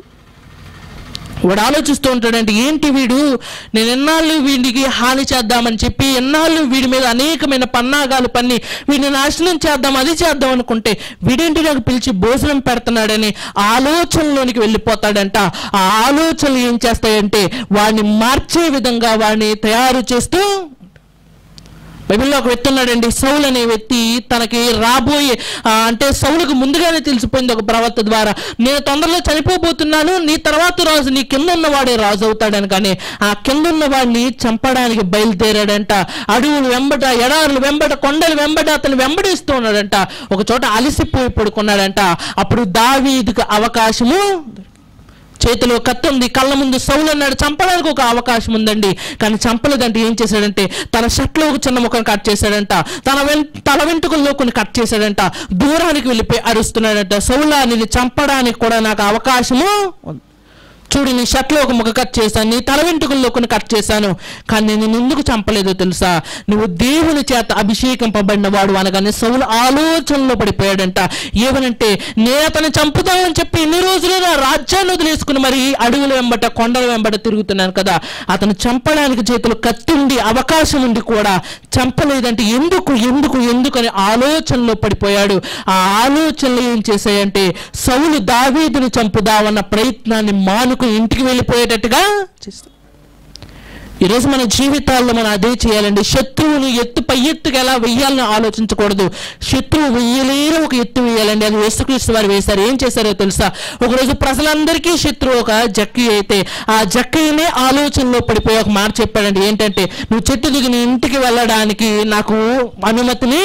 వాడు ఆలోచిస్తూ ఉంటాడంటే ఏంటి వీడు నేను ఎన్నాళ్ళు వీడికి హాని చేద్దామని చెప్పి ఎన్నాళ్ళు వీడి మీద అనేకమైన పన్నాగాలు పన్ని వీడిని నాశనం చేద్దాం అది చేద్దాం అనుకుంటే వీడేంటి నాకు పిలిచి భోజనం పెడుతున్నాడని ఆలోచనలోనికి వెళ్ళిపోతాడంట ఆ ఆలోచనలు ఏం చేస్తాయంటే వాడిని మార్చే విధంగా వాడిని తయారు చేస్తూ బైబిల్లో ఒక వ్యక్తి ఉన్నాడండి సౌలు అనే వ్యక్తి తనకి రాబోయే ఆ, అంటే సౌలుకు ముందుగానే తెలిసిపోయింది ఒక ప్రవక్త ద్వారా నేను తొందరలో చనిపోబోతున్నాను నీ తర్వాత రాజు నీ కింద ఉన్నవాడే రాజు అవుతాడని కానీ ఆ కింద ఉన్న వాడిని చంపడానికి బయలుదేరాడంట అడవులు వెంబట ఎడారులు వెంబట కొండలు వెంబట అతను వెంబడిస్తూ ఉన్నాడంట ఒక చోట అలసిపోయి పడుకున్నాడంట అప్పుడు దావీదుకు అవకాశము చేతిలో కత్తి ఉంది కళ్ళ ముందు సౌలు అన్నాడు చంపడానికి ఒక అవకాశం ఉందండి కానీ చంపలేదంటే ఏం చేశాడంటే తన షర్ట్లో ఒక చిన్న ముఖం కట్ చేశాడంట తన వెం తల వెంట్రుకల్లో కొన్ని కట్ చేశాడంట దూరానికి వెళ్ళిపోయి అరుస్తున్నాడంట సౌలా నిన్ను చంపడానికి కూడా నాకు అవకాశము ఉంది చూడు నీ షర్ట్లో ఒక ముఖ కట్ చేశాను నీ తల వెంట్రుకల్లో కొన్ని కట్ చేశాను కానీ నేను నిన్ను ఎందుకు చంపలేదో తెలుసా నువ్వు దేవుని చేత అభిషేకింపబడిన వాడు అనగానే సౌలు ఆలోచనలో పడిపోయాడంట ఏమనంటే నేను అతన్ని చంపుతానని చెప్పి ఇన్ని రోజులు నా రాజ్యాన్ని వదిలేసుకుని మరి అడవుల వెంబట కొండల వెంబట తిరుగుతున్నాను కదా అతను చంపడానికి చేతులు కత్తుండి అవకాశం ఉండి కూడా చంపలేదంటే ఎందుకు ఎందుకు ఎందుకు అని ఆలోచనలో పడిపోయాడు ఆ ఆలోచనలు ఏం చేశాయంటే సౌలు దావీదుని చంపుదామన్న ప్రయత్నాన్ని మానుకుని ఇంటికి వెళ్ళిపోయేటట్టుగా చేస్తాడు ఈరోజు మన జీవితాల్లో మనం అదే చేయాలండి శత్రువుని ఎత్తు పై ఎత్తుగా ఎలా వెయ్యాలని ఆలోచించకూడదు శత్రువు వెయ్యలేని ఒక ఎత్తు వేయాలండి అది యేసుక్రీస్తు వారు వేశారు ఏం చేశారో తెలుసా ఒకరోజు ప్రజలందరికీ శత్రువు ఒక జక్కి అయితే ఆ జక్కయ్యనే ఆలోచనలో పడిపోయి ఒక మాట చెప్పాడండి ఏంటంటే నువ్వు చెట్టు దిగి నీ ఇంటికి వెళ్ళడానికి నాకు అనుమతిని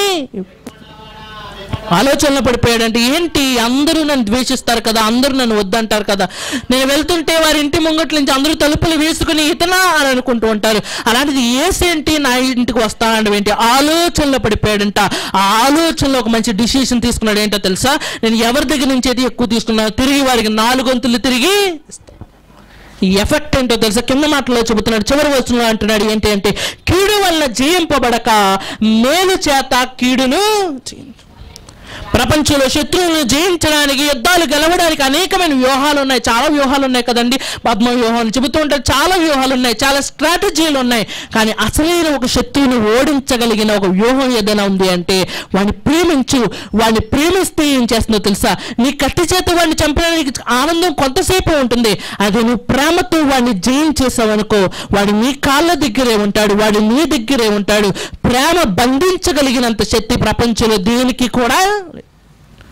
ఆలోచనలో పడిపోయాడంటే ఏంటి అందరూ నన్ను ద్వేషిస్తారు కదా అందరూ నన్ను వద్దంటారు కదా నేను వెళ్తుంటే వారి ఇంటి ముంగట్ల నుంచి అందరూ తలుపులు వేసుకుని ఇతనా అని అనుకుంటూ ఉంటారు అలాంటిది ఏసేంటి నా ఇంటికి వస్తానంటే ఏంటి ఆలోచనలో పడిపోయాడంట ఆ ఆలోచనలో ఒక మంచి డిసిషన్ తీసుకున్నాడు ఏంటో తెలుసా నేను ఎవరి దగ్గర నుంచి అయితే ఎక్కువ తీసుకున్నాను తిరిగి వారికి నాలుగొంతులు తిరిగి ఈ ఎఫెక్ట్ ఏంటో తెలుసా కింద మాటలో చెబుతున్నాడు చివరి వచనంలో అంటున్నాడు ఏంటి అంటే కీడు వల్ల జయింపబడక మేలు చేత కీడును జయించు ప్రపంచంలో శత్రువులను జయించడానికి యుద్ధాలు గెలవడానికి అనేకమైన వ్యూహాలు ఉన్నాయి చాలా వ్యూహాలు ఉన్నాయి కదండి పద్మ వ్యూహాలు చెబుతూ ఉంటారు చాలా వ్యూహాలు ఉన్నాయి చాలా స్ట్రాటజీలు ఉన్నాయి కానీ అసలైన ఒక శత్రువుని ఓడించగలిగిన ఒక వ్యూహం ఏదైనా ఉంది అంటే వాడిని ప్రేమించు వాడిని ప్రేమిస్తే ఏం చేస్తుందో తెలుసా నీ కట్టి చేత వాడిని చంపడానికి ఆనందం కొంతసేపు ఉంటుంది అదే నువ్వు ప్రేమతో వాడిని జయించేసావనుకో వాడు నీ కాళ్ళ దగ్గరే ఉంటాడు వాడు నీ దగ్గరే ఉంటాడు ప్రేమ బంధించగలిగినంత శక్తి ప్రపంచంలో దేనికి కూడా లేదు.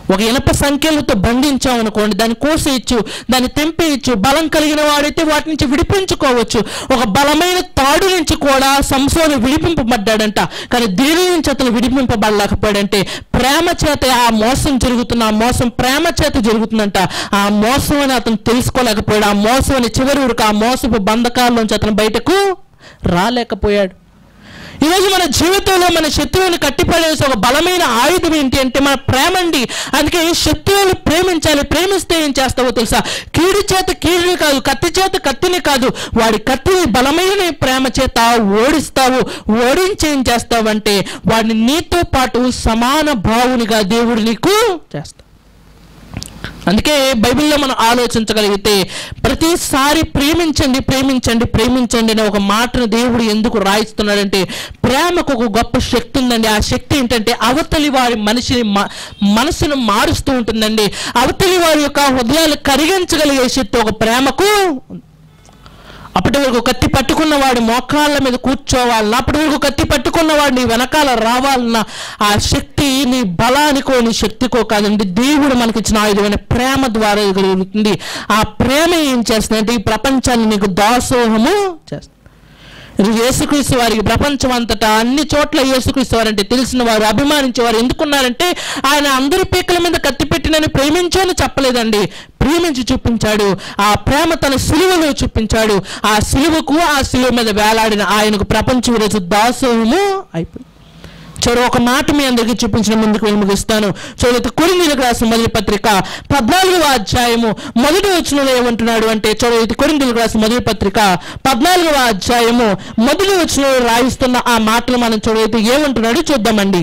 ఒక ఇనప సంఖ్యలతో బంధించాం అనుకోండి దాన్ని కోసేయచ్చు దాన్ని తెంపేయచ్చు బలం కలిగిన వాడైతే వాటి నుంచి విడిపించుకోవచ్చు ఒక బలమైన తాడు నుంచి కూడా సంసోను విడిపింపబడ్డాడంట కానీ దేని నుంచి అతను విడిపింపబడలేకపోయాడంటే ప్రేమ చేత ఆ మోసం జరుగుతున్న ఆ మోసం ప్రేమ చేత జరుగుతుందంట ఆ మోసం అని అతను తెలుసుకోలేకపోయాడు ఆ మోసం అని చివరి వరకు ఆ మోసపు బంధకాల్లోంచి అతను బయటకు రాలేకపోయాడు ఈరోజు మన జీవితంలో మన శత్రువుని కట్టిపడేసి ఒక బలమైన ఆయుధం ఏంటి అంటే మన ప్రేమ అండి అందుకే శత్రువుని ప్రేమించాలి ప్రేమిస్తే ఏం చేస్తావో తెలుసా కీడు చేత కీడుని కాదు కత్తి చేత కత్తిని కాదు వాడి కత్తిని బలమైన ప్రేమ చేత ఓడిస్తావు ఓడించి ఏం చేస్తావంటే వాడిని నీతో పాటు సమాన భావునిగా దేవుడు నీకు చేస్తావు అందుకే బైబిల్లో మనం ఆలోచించగలిగితే ప్రతిసారి ప్రేమించండి ప్రేమించండి ప్రేమించండి అనే ఒక మాటను దేవుడు ఎందుకు రాయిస్తున్నాడంటే ప్రేమకు ఒక గొప్ప శక్తి ఉందండి ఆ శక్తి ఏంటంటే అవతలి వారి మనిషిని మ- మనసును మారుస్తూ ఉంటుందండి అవతలి వారి యొక్క హృదయాలు కరిగించగలిగే శక్తి ఒక ప్రేమకు ఉంది. అప్పటి వరకు కత్తి పట్టుకున్న వాడి మోకాళ్ళ మీద కూర్చోవాలన్నా అప్పటి వరకు కత్తి పట్టుకున్న వాడు నీ వెనకాల రావాలన్నా ఆ శక్తి నీ బలానికో నీ శక్తికో కాదండి దేవుడు మనకిచ్చిన ఆయుధమైన ప్రేమ ద్వారా కలుగుతుంది ఆ ప్రేమ ఏం చేస్తుందంటే ఈ ప్రపంచాన్ని నీకు దాసోహము చేస్తుంది ఇది యేసుక్రీస్తు వారికి ప్రపంచం అంతటా అన్ని చోట్ల యేసుక్రీస్తు వారంటే తెలిసిన వారు అభిమానించే వారు ఎందుకున్నారంటే ఆయన అందరి పీకల మీద కత్తి పెట్టినని ప్రేమించని చెప్పలేదండి ప్రేమించి చూపించాడు ఆ ప్రేమ తన సిలువలో చూపించాడు ఆ సిలువకు ఆ సిలువ మీద వేలాడిన ఆయనకు ప్రపంచం ఈరోజు దాసోహము అయిపోయింది చూడు ఒక మాట మీ అందరికీ చూపించిన ముందుకు వెళ్ళి ముగిస్తాను చూడైతే కొరిందీలకు రాసిన మొదటి పత్రిక పద్నాలుగవ అధ్యాయము మొదటి వచనంలో ఏమంటున్నాడు అంటే చూడైతే కొరిందీలకు రాసిన మొదటి పత్రిక పద్నాలుగవ అధ్యాయము మొదటి వచనంలో రాయిస్తున్న ఆ మాటలు మనం చూడైతే ఏమంటున్నాడు చూద్దామండి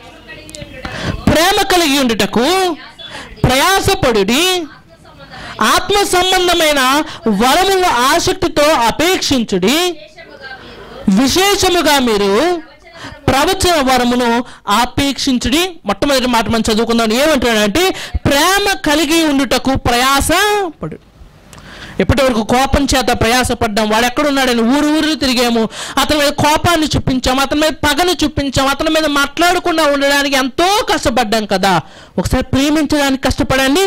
ప్రేమ కలిగి ఉండుటకు ప్రయాసపడుడి ఆత్మ సంబంధమైన వరముల ఆసక్తితో అపేక్షించుడి విశేషముగా మీరు ప్రవచన వరమును ఆపేక్షించుడి మొట్టమొదటి మాట మనం చదువుకుందాం ఏమంటున్నాడంటే ప్రేమ కలిగి ఉండుటకు ప్రయాస పడు ఇప్పటి వరకు కోపం చేత ప్రయాసపడ్డాం వాడు ఎక్కడున్నాడని ఊరు ఊరు తిరిగాము అతని మీద కోపాన్ని చూపించాము అతని మీద పగని చూపించాము అతని మీద మాట్లాడకుండా ఉండడానికి ఎంతో కష్టపడ్డాం కదా ఒకసారి ప్రేమించడానికి కష్టపడండి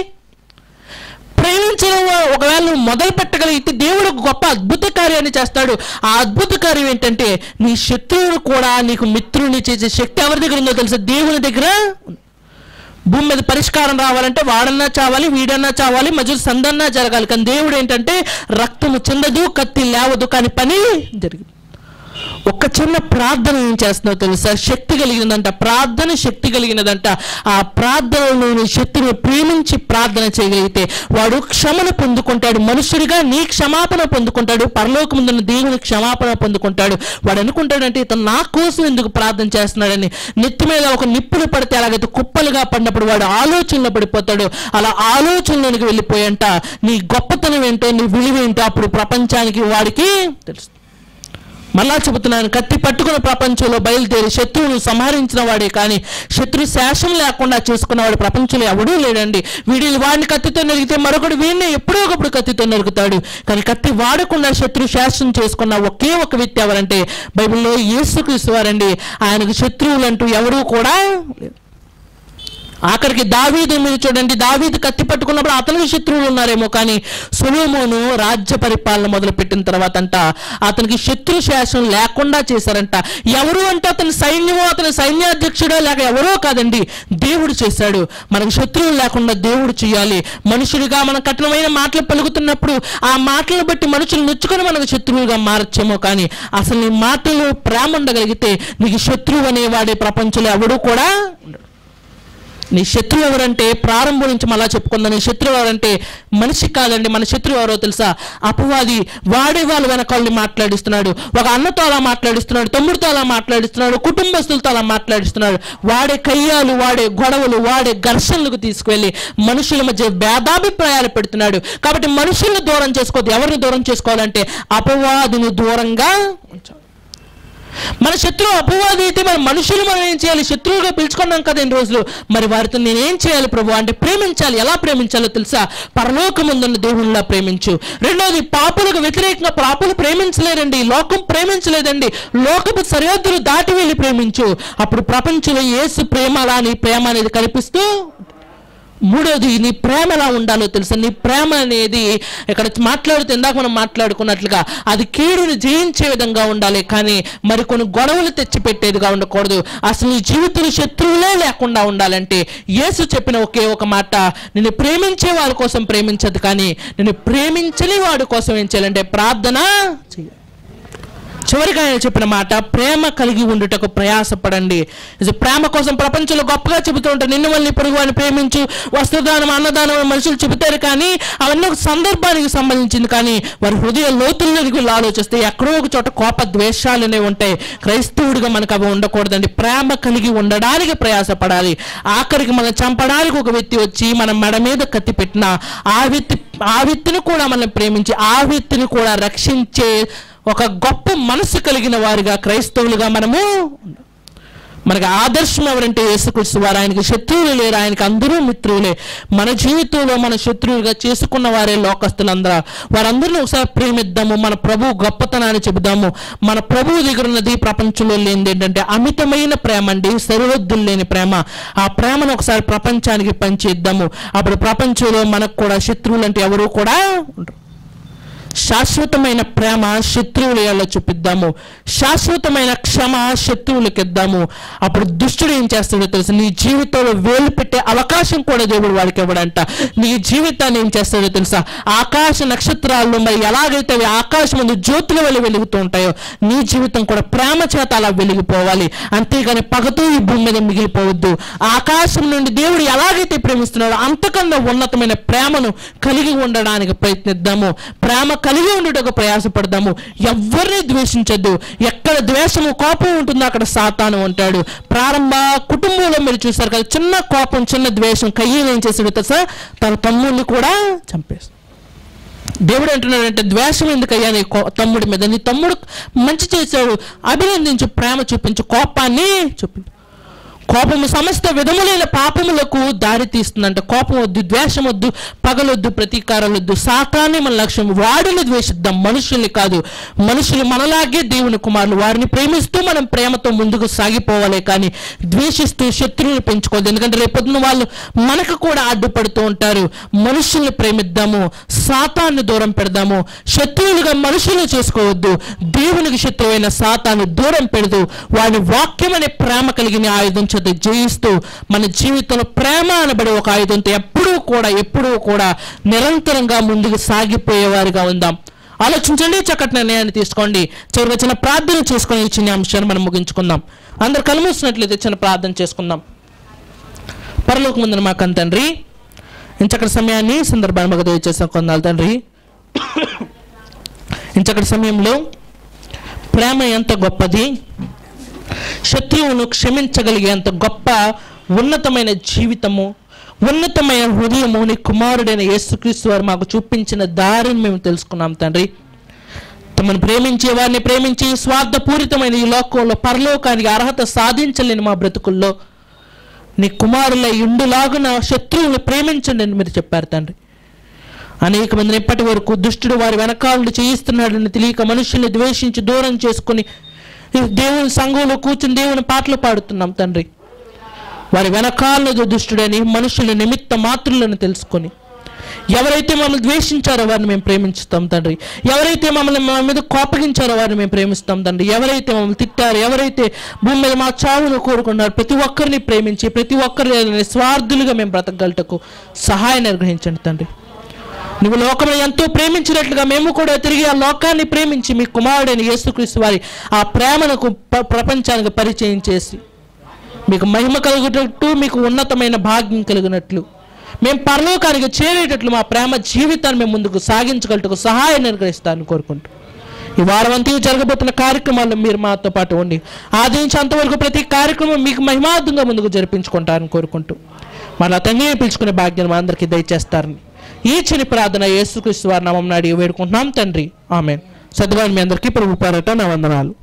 ప్రేమించడం ఒకవేళ నువ్వు మొదలు పెట్టగలిగితే దేవుడు ఒక గొప్ప అద్భుత కార్యాన్ని చేస్తాడు ఆ అద్భుత కార్యం ఏంటంటే నీ శత్రువును కూడా నీకు మిత్రుని చేసే శక్తి ఎవరి దగ్గర ఉందో తెలుసా దేవుని దగ్గర ఉంది. భూమి మీద పరిష్కారం రావాలంటే వాడన్నా చావాలి వీడన్నా చావాలి మధ్య సందన్నా జరగాలి కానీ దేవుడు ఏంటంటే రక్తము చెందదు కత్తి లేవదు కానీ పని జరిగింది ఒక్క చిన్న ప్రార్థన ఏం చేస్తున్నావు తెలుసా శక్తి కలిగినదంట ప్రార్థన శక్తి కలిగినదంట ఆ ప్రార్థనలో నీ శక్తిని ప్రేమించి ప్రార్థన చేయగలిగితే వాడు క్షమణ పొందుకుంటాడు మనుషుడిగా నీ క్షమాపణ పొందుకుంటాడు పరలోకముందున్న దేవుని క్షమాపణ పొందుకుంటాడు వాడు అనుకుంటాడంటే ఇతను నా కోసం ఎందుకు ప్రార్థన చేస్తున్నాడని నెత్తి మీద ఒక నిప్పులు పడితే అలాగైతే కుప్పలుగా పడినప్పుడు వాడు ఆలోచనలో పడిపోతాడు అలా ఆలోచనలోనికి వెళ్ళిపోయంట నీ గొప్పతనం ఏంటో నీ విలువేంటో అప్పుడు ప్రపంచానికి వాడికి తెలుసు మళ్ళా చెబుతున్నాను కత్తి పట్టుకున్న ప్రపంచంలో బయలుదేరి శత్రువును సంహరించిన వాడే కానీ శత్రు శాసనం లేకుండా చేసుకున్నవాడు ప్రపంచంలో ఎవడూ లేడండి వీడి వాడిని కత్తితో నరిగితే మరొకడు వీడిని ఎప్పుడో ఒకప్పుడు కత్తితో నరుకుతాడు కానీ కత్తి వాడకుండా శత్రు శాసనం చేసుకున్న ఒకే ఒక వ్యక్తి ఎవరంటే బైబిల్లో యేసుక్రీస్తు వారండి ఆయనకు శత్రువులు అంటూ ఎవరూ కూడా లేరు ఆఖరికి దావీదు మీరు చూడండి దావీదు కత్తి పట్టుకున్నప్పుడు అతనికి శత్రువులు ఉన్నారేమో కానీ సులోమోను రాజ్య పరిపాలన మొదలుపెట్టిన తర్వాత అంట అతనికి శత్రు శాసనం లేకుండా చేశారంట ఎవరు అంటే అతని సైన్యమో అతని సైన్యాధ్యక్షుడో లేక ఎవరో కాదండి దేవుడు చేశాడు మనకు శత్రువులు లేకుండా దేవుడు చేయాలి మనుషుడిగా మనం కఠినమైన మాటలు పలుకుతున్నప్పుడు ఆ మాటలను బట్టి మనుషులు నొచ్చుకొని మనకు శత్రువులుగా మారచ్చేమో కానీ అసలు నీ మాటలు ప్రేమ ఉండగలిగితే నీకు శత్రువు అనేవాడే ప్రపంచంలో ఎవడు కూడా ఉండడు. నీ శత్రువు ఎవరంటే ప్రారంభం నుంచి మళ్ళా చెప్పుకుందాం నీ శత్రువు ఎవరంటే మనిషి కాదండి మన శత్రువు ఎవరో తెలుసా అపవాది వాడే వాళ్ళు వెనకాలని మాట్లాడిస్తున్నాడు ఒక అన్నతో అలా మాట్లాడిస్తున్నాడు తమ్ముడితో అలా మాట్లాడిస్తున్నాడు కుటుంబస్తులతో అలా మాట్లాడిస్తున్నాడు వాడే కయ్యాలు వాడే గొడవలు వాడే ఘర్షణలకు తీసుకువెళ్ళి మనుషుల మధ్య భేదాభిప్రాయాలు పెడుతున్నాడు కాబట్టి మనుషుల్ని దూరం చేసుకోవద్దు ఎవరిని దూరం చేసుకోవాలంటే అపవాదిని దూరంగా ఉంచాలి మన శత్రువు అపవాది అయితే మరి మనుషులు మనం ఏం చేయాలి శత్రువుగా పిలుచుకున్నాం కదా ఇన్ని రోజులు మరి వారితో నేనేం చేయాలి ప్రభు అంటే ప్రేమించాలి ఎలా ప్రేమించాలో తెలుసా పరలోకముందున్న దేవునిలా ప్రేమించు రెండోది పాపులకు వ్యతిరేకంగా పాపులు ప్రేమించలేరండి లోకం ప్రేమించలేదండి లోకపు సరిహద్దులు దాటి వెళ్ళి ప్రేమించు అప్పుడు ప్రపంచంలో యేసు ప్రేమ అలా నీ ప్రేమ అనేది కనిపిస్తూ మూడోది నీ ప్రేమ ఎలా ఉండాలో తెలుసా నీ ప్రేమ అనేది ఇక్కడ మాట్లాడుతూ ఇందాక మనం మాట్లాడుకున్నట్లుగా అది కీడుని జయించే విధంగా ఉండాలి కానీ మరి కొన్ని గొడవలు తెచ్చిపెట్టేదిగా ఉండకూడదు అసలు నీ జీవితంలో శత్రువులే లేకుండా ఉండాలంటే యేసు చెప్పిన ఒకే ఒక మాట నిన్ను ప్రేమించే వారి కోసం ప్రేమించదు కానీ నిన్ను ప్రేమించని వాడి కోసం ఏం చేయాలంటే ప్రార్థన చేయాలి చివరిగా ఆయన చెప్పిన మాట ప్రేమ కలిగి ఉండుటకు ప్రయాసపడండి ఇది ప్రేమ కోసం ప్రపంచంలో గొప్పగా చెబుతూ ఉంటారు నిన్ను మళ్ళీ పొరుగు వాడిని ప్రేమించు వస్త్రదానం అన్నదానం అని మనుషులు చెబుతారు కానీ అవన్నీ ఒక సందర్భానికి సంబంధించింది కానీ వారి హృదయ లోతుల్లోకి వెళ్ళి ఆలోచిస్తే ఎక్కడో ఒక చోట కోప ద్వేషాలనే ఉంటాయి క్రైస్తవుడిగా మనకు అవి ఉండకూడదండి ప్రేమ కలిగి ఉండడానికి ప్రయాసపడాలి ఆఖరికి మనం చంపడానికి ఒక వ్యక్తి వచ్చి మన మెడ మీద కత్తి పెట్టిన ఆ వ్యక్తి ఆ వ్యక్తిని కూడా మనం ప్రేమించి ఆ వ్యక్తిని కూడా రక్షించే ఒక గొప్ప మనసు కలిగిన వారిగా క్రైస్తవులుగా మనము ఉండాలి. మనకి ఆదర్శం ఎవరంటే యేసుక్రీస్తు వారు ఆయనకి శత్రువులు లేరు ఆయనకి అందరూ మిత్రులే మన జీవితంలో మన శత్రువులుగా చేసుకున్న వారే లోకస్తులందరూ వారందరినీ ఒకసారి ప్రేమిద్దాము మన ప్రభు గొప్పతనాన్ని చెబుదాము మన ప్రభువు దగ్గర ఉన్నది ప్రపంచంలో లేనిది ఏంటంటే అమితమైన ప్రేమ అండి సరిహద్దులు లేని ప్రేమ ఆ ప్రేమను ఒకసారి ప్రపంచానికి పంచేద్దాము అప్పుడు ప్రపంచంలో మనకు కూడా శత్రువులు అంటే ఎవరు కూడా ఉండరు శాశ్వతమైన ప్రేమ శత్రువుల ఎలా చూపిద్దాము శాశ్వతమైన క్షమ శత్రువులకు ఇద్దాము అప్పుడు దుష్టుడు ఏం చేస్తాడో తెలుసు నీ జీవితంలో వేలు పెట్టే అవకాశం కూడా దేవుడు వాడికి ఇవ్వడంట నీ జీవితాన్ని ఏం చేస్తాడో తెలుసా ఆకాశ నక్షత్రాల్లో మరి ఎలాగైతే అవి ఆకాశం ముందు జ్యోతుల వల్ల వెలుగుతూ ఉంటాయో నీ జీవితం కూడా ప్రేమ చేత అలా వెలిగిపోవాలి అంతేగాని పగతో ఈ భూమి మీద మిగిలిపోవద్దు ఆకాశం నుండి దేవుడు ఎలాగైతే ప్రేమిస్తున్నాడో అంతకన్నా ఉన్నతమైన ప్రేమను కలిగి ఉండడానికి ప్రయత్నిద్దాము ప్రేమ కలిగి ఉండుటకు ప్రయాసపడదాము ఎవరిని ద్వేషించద్దు ఎక్కడ ద్వేషము కోపం ఉంటుందో అక్కడ సాతాను ఉంటాడు ప్రారంభ కుటుంబంలో మీరు చూసారు కదా చిన్న కోపం చిన్న ద్వేషం కయ్యలు ఏం చేసాడు తెలుసా తన తమ్ముడిని కూడా చంపేస్తాడు దేవుడు అంటున్నాడంటే ద్వేషం ఎందుకయ్యా నీ కో- తమ్ముడి మీద నీ తమ్ముడు మంచి చేశాడు అభినందించు ప్రేమ చూపించు కోపాన్ని చూపించు కోపము సమస్త విధములైన పాపములకు దారి తీస్తుందంట కోపం వద్దు ద్వేషం వద్దు పగలొద్దు ప్రతీకారాలు వద్దు సాతాన్ని మన లక్ష్యం వాడిని ద్వేషిద్దాం మనుషుల్ని కాదు మనుషులు మనలాగే దేవుని కుమారులు వారిని ప్రేమిస్తూ మనం ప్రేమతో ముందుకు సాగిపోవాలి కానీ ద్వేషిస్తూ శత్రువులు పెంచుకోవద్దు ఎందుకంటే రేపొద్దున వాళ్ళు మనకు కూడా అడ్డుపడుతూ ఉంటారు మనుషుల్ని ప్రేమిద్దాము సాతాన్ని దూరం పెడదాము శత్రువులుగా మనుషులు చేసుకోవద్దు దేవునికి శత్రువైన సాతాన్ని దూరం పెడుతూ వాడి వాక్యం అనే ప్రేమ కలిగిన ఆయుధం చేత జయిస్తూ మన జీవితంలో ప్రేమ అనబడే ఒక ఆయుధంతో ఎప్పుడూ కూడా ఎప్పుడూ కూడా నిరంతరంగా ముందుకు సాగిపోయేవారిగా ఉందాం ఆలోచించండి చక్కటి నిర్ణయాన్ని తీసుకోండి చివరిగా చిన్న ప్రార్థన చేసుకొని ఈ చిన్న అంశాన్ని మనం ముగించుకుందాం అందరు కలుమూసినట్లయితే చిన్న ప్రార్థన చేసుకుందాం పరలోక ముందున మాకన్ తండ్రి ఇంచక్కడి సమయాన్ని సందర్భాన్ని మాకు దయచేసిన కొందాలి తండ్రి ఇంచక్కడి సమయంలో ప్రేమ ఎంత గొప్పది శత్రువును క్షమించగలిగేంత గొప్ప ఉన్నతమైన జీవితము ఉన్నతమైన హృదయము నీ కుమారుడైన యేసుక్రీస్తు వారు మాకు చూపించిన దారిని మేము తెలుసుకున్నాం తండ్రి తమను ప్రేమించే వారిని ప్రేమించి స్వార్థపూరితమైన ఈ లోకంలో పరలోకానికి అర్హత సాధించలేని మా బ్రతుకుల్లో నీ కుమారుల ఇండులాగున శత్రువుని ప్రేమించండి అని మీరు చెప్పారు తండ్రి అనేక మందిని ఇప్పటి వరకు దుష్టుడు వారి వెనకాలను చేయిస్తున్నాడని తెలియక మనుషుల్ని ద్వేషించి దూరం చేసుకుని ఈ దేవుని సంఘంలో కూర్చుని దేవుని పాటలు పాడుతున్నాం తండ్రి వారి వెనకాలలో దుష్టుడని మనుషుల నిమిత్త మాత్రులను తెలుసుకొని ఎవరైతే మమ్మల్ని ద్వేషించారో వారిని మేము ప్రేమించుతాం తండ్రి ఎవరైతే మమ్మల్ని మా మీద కోపగించారో వారిని మేము ప్రేమిస్తాం తండ్రి ఎవరైతే మమ్మల్ని తిట్టారో ఎవరైతే భూమి మీద మా చావును కోరుకున్నారో ప్రతి ఒక్కరిని ప్రేమించి ప్రతి ఒక్కరిని స్వార్థులుగా మేము బ్రతకగలటకు సహాయం నిర్వహించండి తండ్రి నువ్వు లోకంలో ఎంతో ప్రేమించినట్లుగా మేము కూడా తిరిగి ఆ లోకాన్ని ప్రేమించి మీ కుమారుడైన యేసుక్రీస్తు వారి ఆ ప్రేమను ప్రపంచానికి పరిచయం చేసి మీకు మహిమ కలుగునట్టు మీకు ఉన్నతమైన భాగ్యం కలిగినట్లు మేము పరలోకానికి చేరేటట్లు మా ప్రేమ జీవితాన్ని మేము ముందుకు సాగించగలటకు సహాయం నిర్వహిస్తానని కోరుకుంటూ ఈ వారం అంతా జరగబోతున్న కార్యక్రమాల్లో మీరు మాతో పాటు ఉండి ఆదించి అంతవరకు ప్రతి కార్యక్రమం మీకు మహిమార్థంగా ముందుకు జరిపించుకుంటారని కోరుకుంటూ మళ్ళా తండ్రిని పిలుచుకునే భాగ్యం మా అందరికీ దయచేస్తారని ఈ చిని ప్రార్థన యేసుక్రీస్తు వారి నామం నాడి వేడుకుంటున్నాం తండ్రి ఆమె సద్వాన్ మీ అందరికీ ప్రభు పేరట నా వందనాలు